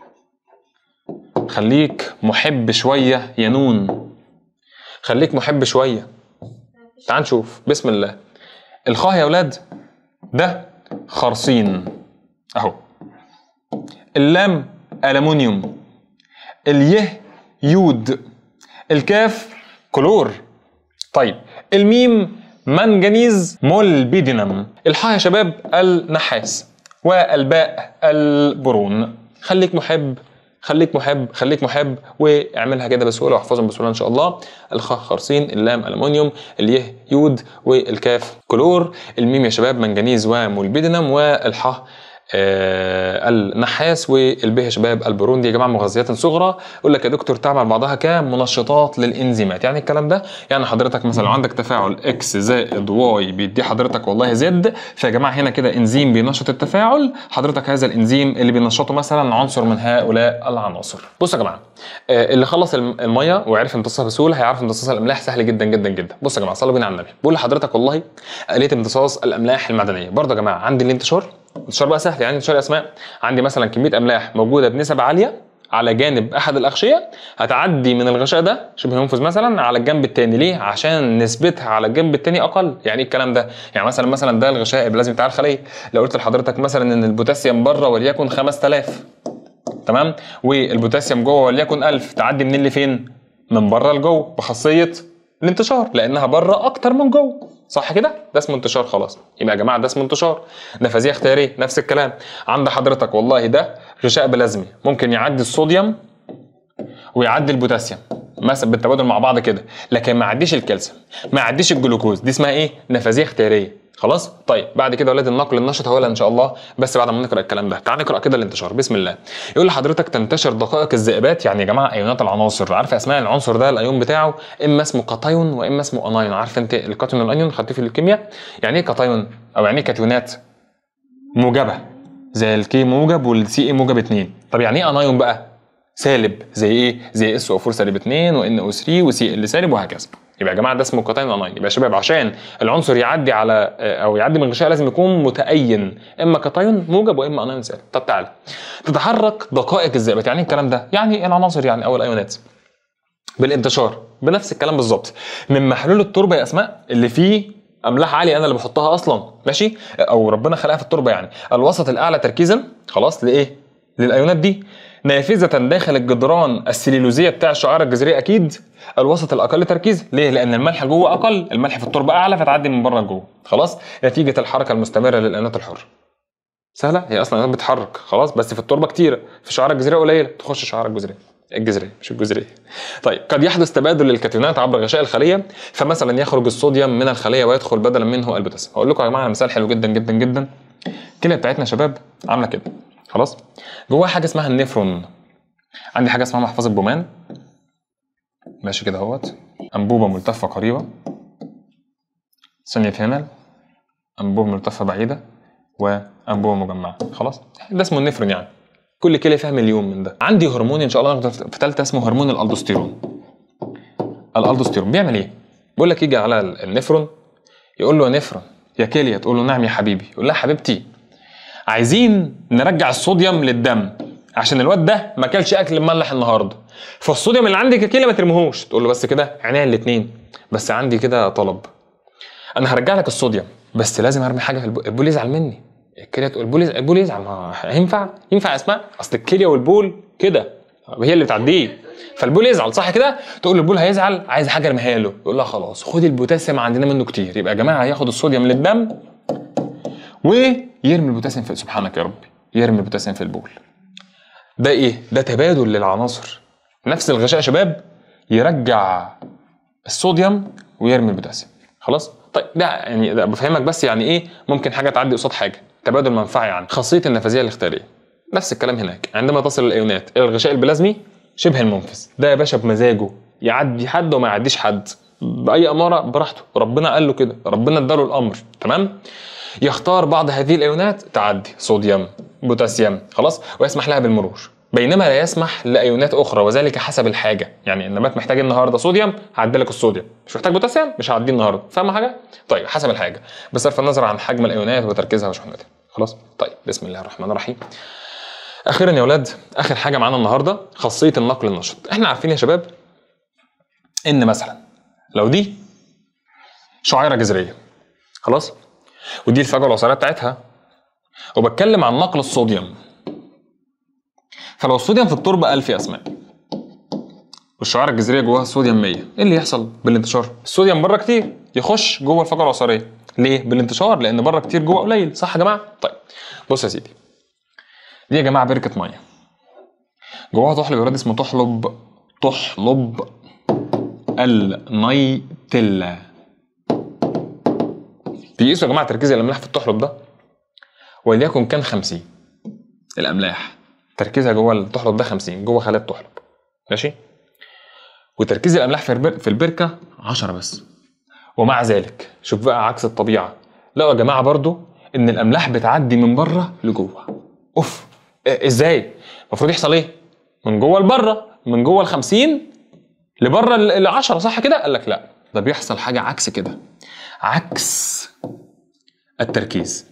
خليك محب شويه يا نون خليك محب شويه تعال نشوف بسم الله الخاء يا اولاد ده خرصين اهو اللام ألمونيوم اليه يود الكاف كلور طيب الميم منجنيز مولبيدينم الحاء يا شباب النحاس والباء البرون خليك محب خليك محب خليك محب واعملها كده بسهوله واحفظهم بسهوله ان شاء الله الخاء خرصين اللام المونيوم اليه يود والكاف كلور الميم يا شباب منجنيز ومولبيدينم والحاء آه النحاس والب يا شباب البرون دي يا جماعه مغذيات صغرى يقول لك يا دكتور تعمل بعضها كمنشطات للانزيمات يعني الكلام ده يعني حضرتك مثلا لو عندك تفاعل اكس زائد واي بيدي حضرتك والله زد فيا جماعه هنا كده انزيم بينشط التفاعل حضرتك هذا الانزيم اللي بينشطه مثلا عنصر من هؤلاء العناصر بصوا يا جماعه آه اللي خلص الم- الميه وعرف يمتصها بسهوله هيعرف امتصاص الاملاح سهل جدا جدا جدا بصوا يا جماعه صلوا بينا على النبي بقول لحضرتك والله آلية امتصاص الاملاح المعدنيه برضه يا جماعه عندي الانتشار انتشار بقى سهل يعني انتشار اسماء عندي مثلا كميه املاح موجوده بنسب عاليه على جانب احد الاغشيه هتعدي من الغشاء ده شبه منفذ مثلا على الجنب الثاني ليه عشان نسبتها على الجنب الثاني اقل يعني ايه الكلام ده يعني مثلا مثلا ده الغشاء اللازم بتاع الخليه لو قلت لحضرتك مثلا ان البوتاسيوم بره وليكن 5000 تمام والبوتاسيوم جوه وليكن 1000 تعدي منين لفين من بره لجوه بخاصيه الانتشار لانها بره اكتر من جوه صح كده ده اسمه انتشار خلاص يبقى يا جماعه ده اسمه انتشار نفاذيه اختياريه نفس الكلام عند حضرتك والله ده غشاء بلازمي ممكن يعدي الصوديوم ويعدي البوتاسيوم مثلا بالتبادل مع بعض كده لكن ما يعديش الكالسيوم ما يعديش الجلوكوز دي اسمها ايه نفاذيه اختياريه خلاص طيب بعد كده اولاد النقل النشط هقولها ان شاء الله بس بعد ما نقرا الكلام ده تعال نقرا كده الانتشار بسم الله يقول لحضرتك تنتشر دقائق الذئبات يعني يا جماعه ايونات العناصر عارف اسماء العنصر ده الايون بتاعه اما اسمه كاتايون واما اسمه انايون عارف انت الكاتيون والانيون خدتيه في الكيمياء يعني ايه كاتايون او يعني ايه كاتيونات موجبه زي الكي موجب والسي اي موجب 2 طب يعني ايه انايون بقى سالب زي ايه زي اس او 4 سالب 2 وان او 3 وسي ال سالب وهكذا يبقى يا جماعه ده اسمه كاتاين اناين يبقى يا شباب عشان العنصر يعدي على او يعدي من غشاء لازم يكون متأين اما كاتايون موجب واما انايون سالب طب تعالى تتحرك دقائق الذئبات يعني ايه الكلام ده يعني العناصر يعني او الايونات بالانتشار بنفس الكلام بالظبط من محلول التربه يا اسماء اللي فيه املاح عاليه انا اللي بحطها اصلا ماشي او ربنا خلقها في التربه يعني الوسط الاعلى تركيزا خلاص لايه للايونات دي نافذة داخل الجدران السليلوزية بتاع الشعيرة الجذرية أكيد الوسط الأقل تركيز ليه؟ لأن الملح جوه أقل الملح في التربة أعلى فتعدي من بره لجوه خلاص نتيجة الحركة المستمرة للأيونات الحرة سهلة هي أصلا الأيونات بتتحرك خلاص بس في التربة كتيرة في الشعيرة الجذرية قليلة تخش الشعيرة الجذرية الجذرية مش الجزرية طيب قد يحدث تبادل للكاتيونات عبر غشاء الخلية فمثلا يخرج الصوديوم من الخلية ويدخل بدلا منه البوتاسيوم هقول لكم يا جماعة مثال حلو جدا جدا جدا الكليه بتاعتنا يا شباب عامله كده خلاص جواها حاجه اسمها النفرون عندي حاجه اسمها محفظه بومان ماشي كده اهوت انبوبه ملتفه قريبه ثانيه هنا انبوبه ملتفه بعيده وانبوبه مجمعه خلاص ده اسمه النفرون يعني كل كليه فيها مليون من ده عندي هرمون ان شاء الله ناخده في ثالثه اسمه هرمون الالدوستيرون الالدوستيرون بيعمل ايه بيقول لك يجي على النفرون يقول له يا نفرون يا كليه تقول له نعم يا حبيبي يقول لها حبيبتي عايزين نرجع الصوديوم للدم عشان الواد ده ما اكلش اكل مملح النهارده فالصوديوم اللي عندك يا كليه ما ترميهوش تقول له بس كده عينيا الاثنين بس عندي كده طلب انا هرجع لك الصوديوم بس لازم ارمي حاجه في البول البول يزعل مني الكليه تقول البول يزعل البول يزعل ما ينفع ينفع اسمع اصل الكليه والبول كده هي اللي بتعديه فالبول يزعل صح كده تقول له البول هيزعل عايز حاجه ارميها له يقول لها خلاص خد البوتاسيوم عندنا منه كتير يبقى يا جماعه هياخد الصوديوم للدم ويرمي البوتاسيوم في سبحانك يا ربي يرمي البوتاسيوم في البول ده ايه ده تبادل للعناصر نفس الغشاء يا شباب يرجع الصوديوم ويرمي البوتاسيوم خلاص طيب ده يعني ده بفهمك بس يعني ايه ممكن حاجه تعدي قصاد حاجه تبادل منفعه يعني خاصيه النفاذيه الاختياريه نفس الكلام هناك عندما تصل الايونات الى الغشاء البلازمي شبه المنفذ ده يا باشا بمزاجه يعدي حد وما يعديش حد باي اماره براحته ربنا قال له كده ربنا اداله الامر تمام يختار بعض هذه الايونات تعدي صوديوم بوتاسيوم خلاص ويسمح لها بالمرور بينما لا يسمح لايونات اخرى وذلك حسب الحاجه يعني النبات محتاج النهارده صوديوم هعدي لك الصوديوم مش محتاج بوتاسيوم مش هعديه النهارده فاهم حاجه طيب حسب الحاجه بصرف النظر عن حجم الايونات وتركيزها وشحنتها خلاص طيب بسم الله الرحمن الرحيم اخيرا يا اولاد اخر حاجه معانا النهارده خاصيه النقل النشط احنا عارفين يا شباب ان مثلا لو دي شعيره جذريه خلاص ودي الفجوه الوسطيه بتاعتها وبتكلم عن نقل الصوديوم فلو الصوديوم في التربه 1000 يا اسماء والشعيره الجذريه جواها الصوديوم 100 ايه اللي يحصل بالانتشار الصوديوم بره كتير يخش جوه الفجوه الوسطيه ليه بالانتشار لان بره كتير جوه قليل صح يا جماعه طيب بص يا سيدي دي يا جماعه بركه ميه جواها طحلب يوراد اسمه طحلب طحلب النيتلا بيقيسوا يا جماعه تركيز الاملاح في الطحلب ده وليكن كان 50 الاملاح تركيزها جوه الطحلب ده 50 جوه خلايا الطحلب ماشي وتركيز الاملاح في البر... في البركه 10 بس ومع ذلك شوف بقى عكس الطبيعه لقوا يا جماعه برضو ان الاملاح بتعدي من بره لجوه اوف إيه ازاي المفروض يحصل ايه من جوه لبره من جوه ال 50 لبره ال 10 صح كده قال لك لا ده بيحصل حاجه عكس كده عكس التركيز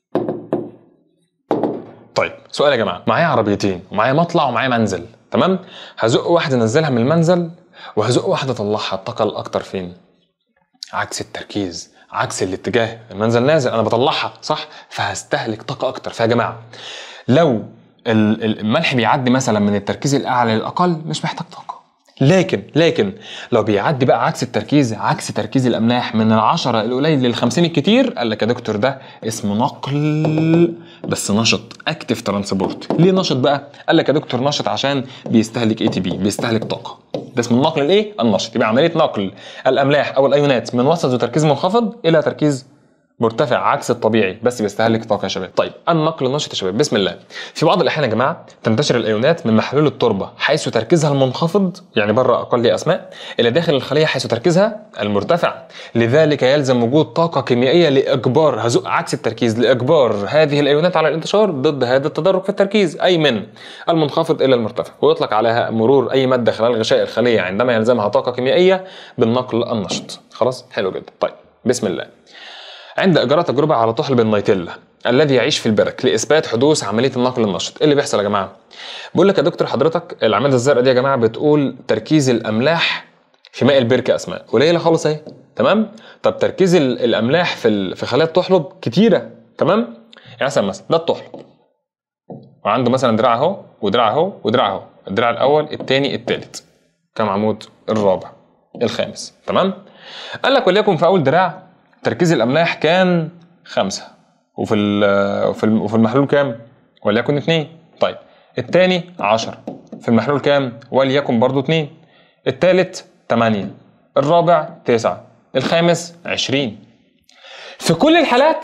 طيب سؤال يا جماعه معايا عربيتين ومعايا مطلع ومعايا منزل تمام هزق واحده انزلها من المنزل وهزق واحده اطلعها الطاقه الاكتر فين عكس التركيز عكس الاتجاه المنزل نازل انا بطلعها صح فهستهلك طاقه اكتر فيا جماعه لو الملح بيعدي مثلا من التركيز الاعلى للاقل مش محتاج طاقه لكن لكن لو بيعدي بقى عكس التركيز عكس تركيز الاملاح من العشرة القليل للخمسين الكتير قال لك يا دكتور ده اسمه نقل بس نشط اكتف ترانسبورت ليه نشط بقى قال لك يا دكتور نشط عشان بيستهلك اي تي بي بيستهلك طاقه ده اسمه النقل الايه النشط يبقى عمليه نقل الاملاح او الايونات من وسط وتركيز منخفض الى تركيز مرتفع عكس الطبيعي بس بيستهلك طاقه يا شباب طيب النقل النشط يا شباب بسم الله في بعض الاحيان يا جماعه تنتشر الايونات من محلول التربه حيث تركيزها المنخفض يعني بره اقل اسماء الى داخل الخليه حيث تركيزها المرتفع لذلك يلزم وجود طاقه كيميائيه لاجبار هزق عكس التركيز لاجبار هذه الايونات على الانتشار ضد هذا التدرج في التركيز اي من المنخفض الى المرتفع ويطلق عليها مرور اي ماده خلال غشاء الخليه عندما يلزمها طاقه كيميائيه بالنقل النشط خلاص حلو جدا طيب بسم الله عند اجراء تجربه على طحلب النيتيلا الذي يعيش في البرك لاثبات حدوث عمليه النقل النشط ايه اللي بيحصل يا جماعه بقول لك يا دكتور حضرتك العماده الزرقاء دي يا جماعه بتقول تركيز الاملاح في ماء البركه اسماء قليله خالص اهي تمام طب تركيز الاملاح في في خلايا الطحلب كتيره تمام يعني مثلا مثلا ده الطحلب وعنده مثلا دراع اهو ودراع اهو ودراع اهو الدراع الاول الثاني الثالث كم عمود الرابع الخامس تمام قال لك وليكن في اول دراع تركيز الاملاح كان خمسة وفي وفي وفي المحلول كام؟ وليكن اتنين طيب التاني عشرة في المحلول كام؟ وليكن برضو اتنين التالت تمانية الرابع تسعة الخامس عشرين في كل الحالات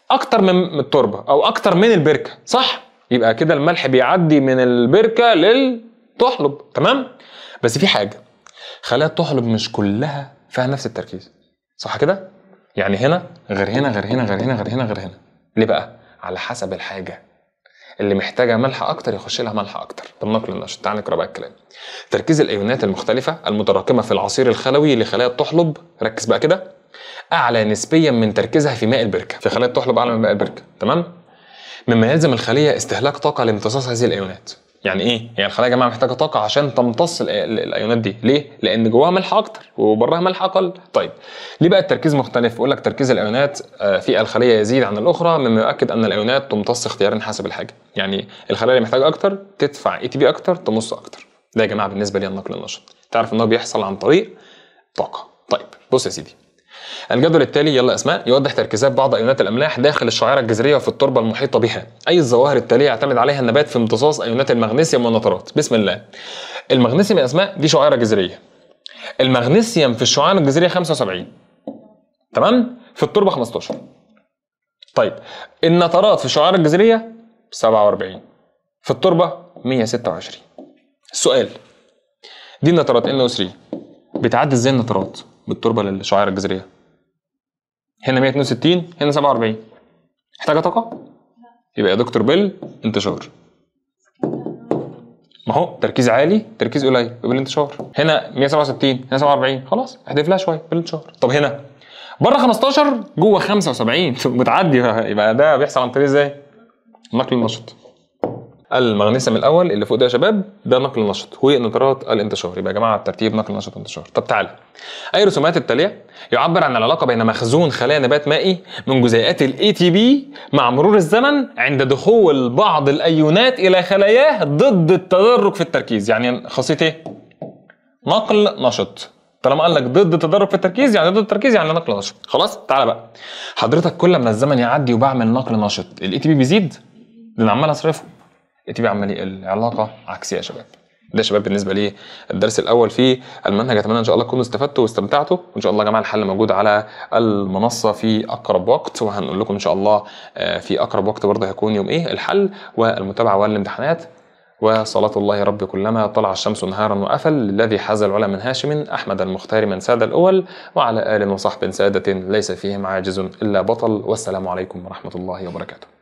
اكتر من من التربه او اكتر من البركه صح يبقى كده الملح بيعدي من البركه للطحلب تمام بس في حاجه خلايا الطحلب مش كلها فيها نفس التركيز صح كده يعني هنا غير هنا غير هنا غير هنا غير هنا غير هنا ليه بقى على حسب الحاجه اللي محتاجه ملح اكتر يخش لها ملح اكتر طب نقل النشط تعال نقرا بقى الكلام تركيز الايونات المختلفه المتراكمه في العصير الخلوي لخلايا الطحلب ركز بقى كده اعلى نسبيا من تركيزها في ماء البركه في خلايا الطحلب اعلى من ماء البركه تمام مما يلزم الخليه استهلاك طاقه لامتصاص هذه الايونات يعني ايه يعني الخلايا يا جماعه محتاجه طاقه عشان تمتص ال- ال- الايونات دي ليه لان جواها ملح اكتر وبراها ملح اقل طيب ليه بقى التركيز مختلف يقول لك تركيز الايونات آه، في الخليه يزيد عن الاخرى مما يؤكد ان الايونات تمتص اختيارا حسب الحاجه يعني الخلايا اللي محتاجه اكتر تدفع اي تي بي اكتر تمص اكتر ده يا جماعه بالنسبه للنقل النشط تعرف ان هو بيحصل عن طريق طاقه طيب بص يا سيدي الجدول التالي يلا اسماء يوضح تركيزات بعض ايونات الاملاح داخل الشعيره الجذريه وفي التربه المحيطه بها اي الظواهر التاليه يعتمد عليها النبات في امتصاص ايونات المغنيسيوم والنترات بسم الله المغنيسيوم يا اسماء دي شعيره جذريه المغنيسيوم في الشعيره الجذريه 75 تمام في التربه 15 طيب النترات في الشعيره الجذريه 47 في التربه 126 السؤال دي النترات NO3 بتعدي ازاي النترات بالتربه للشعيره الجذريه هنا 162 هنا 47 محتاجه طاقه يبقى يا دكتور بيل انتشار ما هو تركيز عالي تركيز قليل يبقى بالانتشار هنا 167 هنا 47 خلاص احذف لها شويه بالانتشار طب هنا بره 15 جوه 75 بتعدي يبقى ده بيحصل عن طريق ازاي؟ نقل النشط المغنيسيوم الاول اللي فوق ده يا شباب ده نقل النشط ونترات الانتشار يبقى يا جماعه الترتيب نقل النشط والانتشار طب تعالى اي رسومات التاليه يعبر عن العلاقه بين مخزون خلايا نبات مائي من جزيئات الاي تي بي مع مرور الزمن عند دخول بعض الايونات الى خلاياه ضد التدرج في التركيز يعني خاصيه ايه نقل نشط طالما قال لك ضد التدرج في التركيز يعني ضد التركيز يعني نقل نشط خلاص تعالى بقى حضرتك كل ما الزمن يعدي وبعمل نقل نشط الاي تي بي بيزيد لان عمال اصرفه الاي تي بي عمال يقل العلاقه عكسيه يا شباب ده يا شباب بالنسبه لي الدرس الاول في المنهج اتمنى ان شاء الله تكونوا استفدتوا واستمتعتوا وان شاء الله يا جماعه الحل موجود على المنصه في اقرب وقت وهنقول لكم ان شاء الله آه، في اقرب وقت برضه هيكون يوم ايه الحل والمتابعه والامتحانات وصلاة الله رب كلما طلع الشمس نهارا وأفل للذي حاز العلا من هاشم أحمد المختار من ساد الأول وعلى آل وصحب سادة ليس فيهم عاجز إلا بطل والسلام عليكم ورحمة الله وبركاته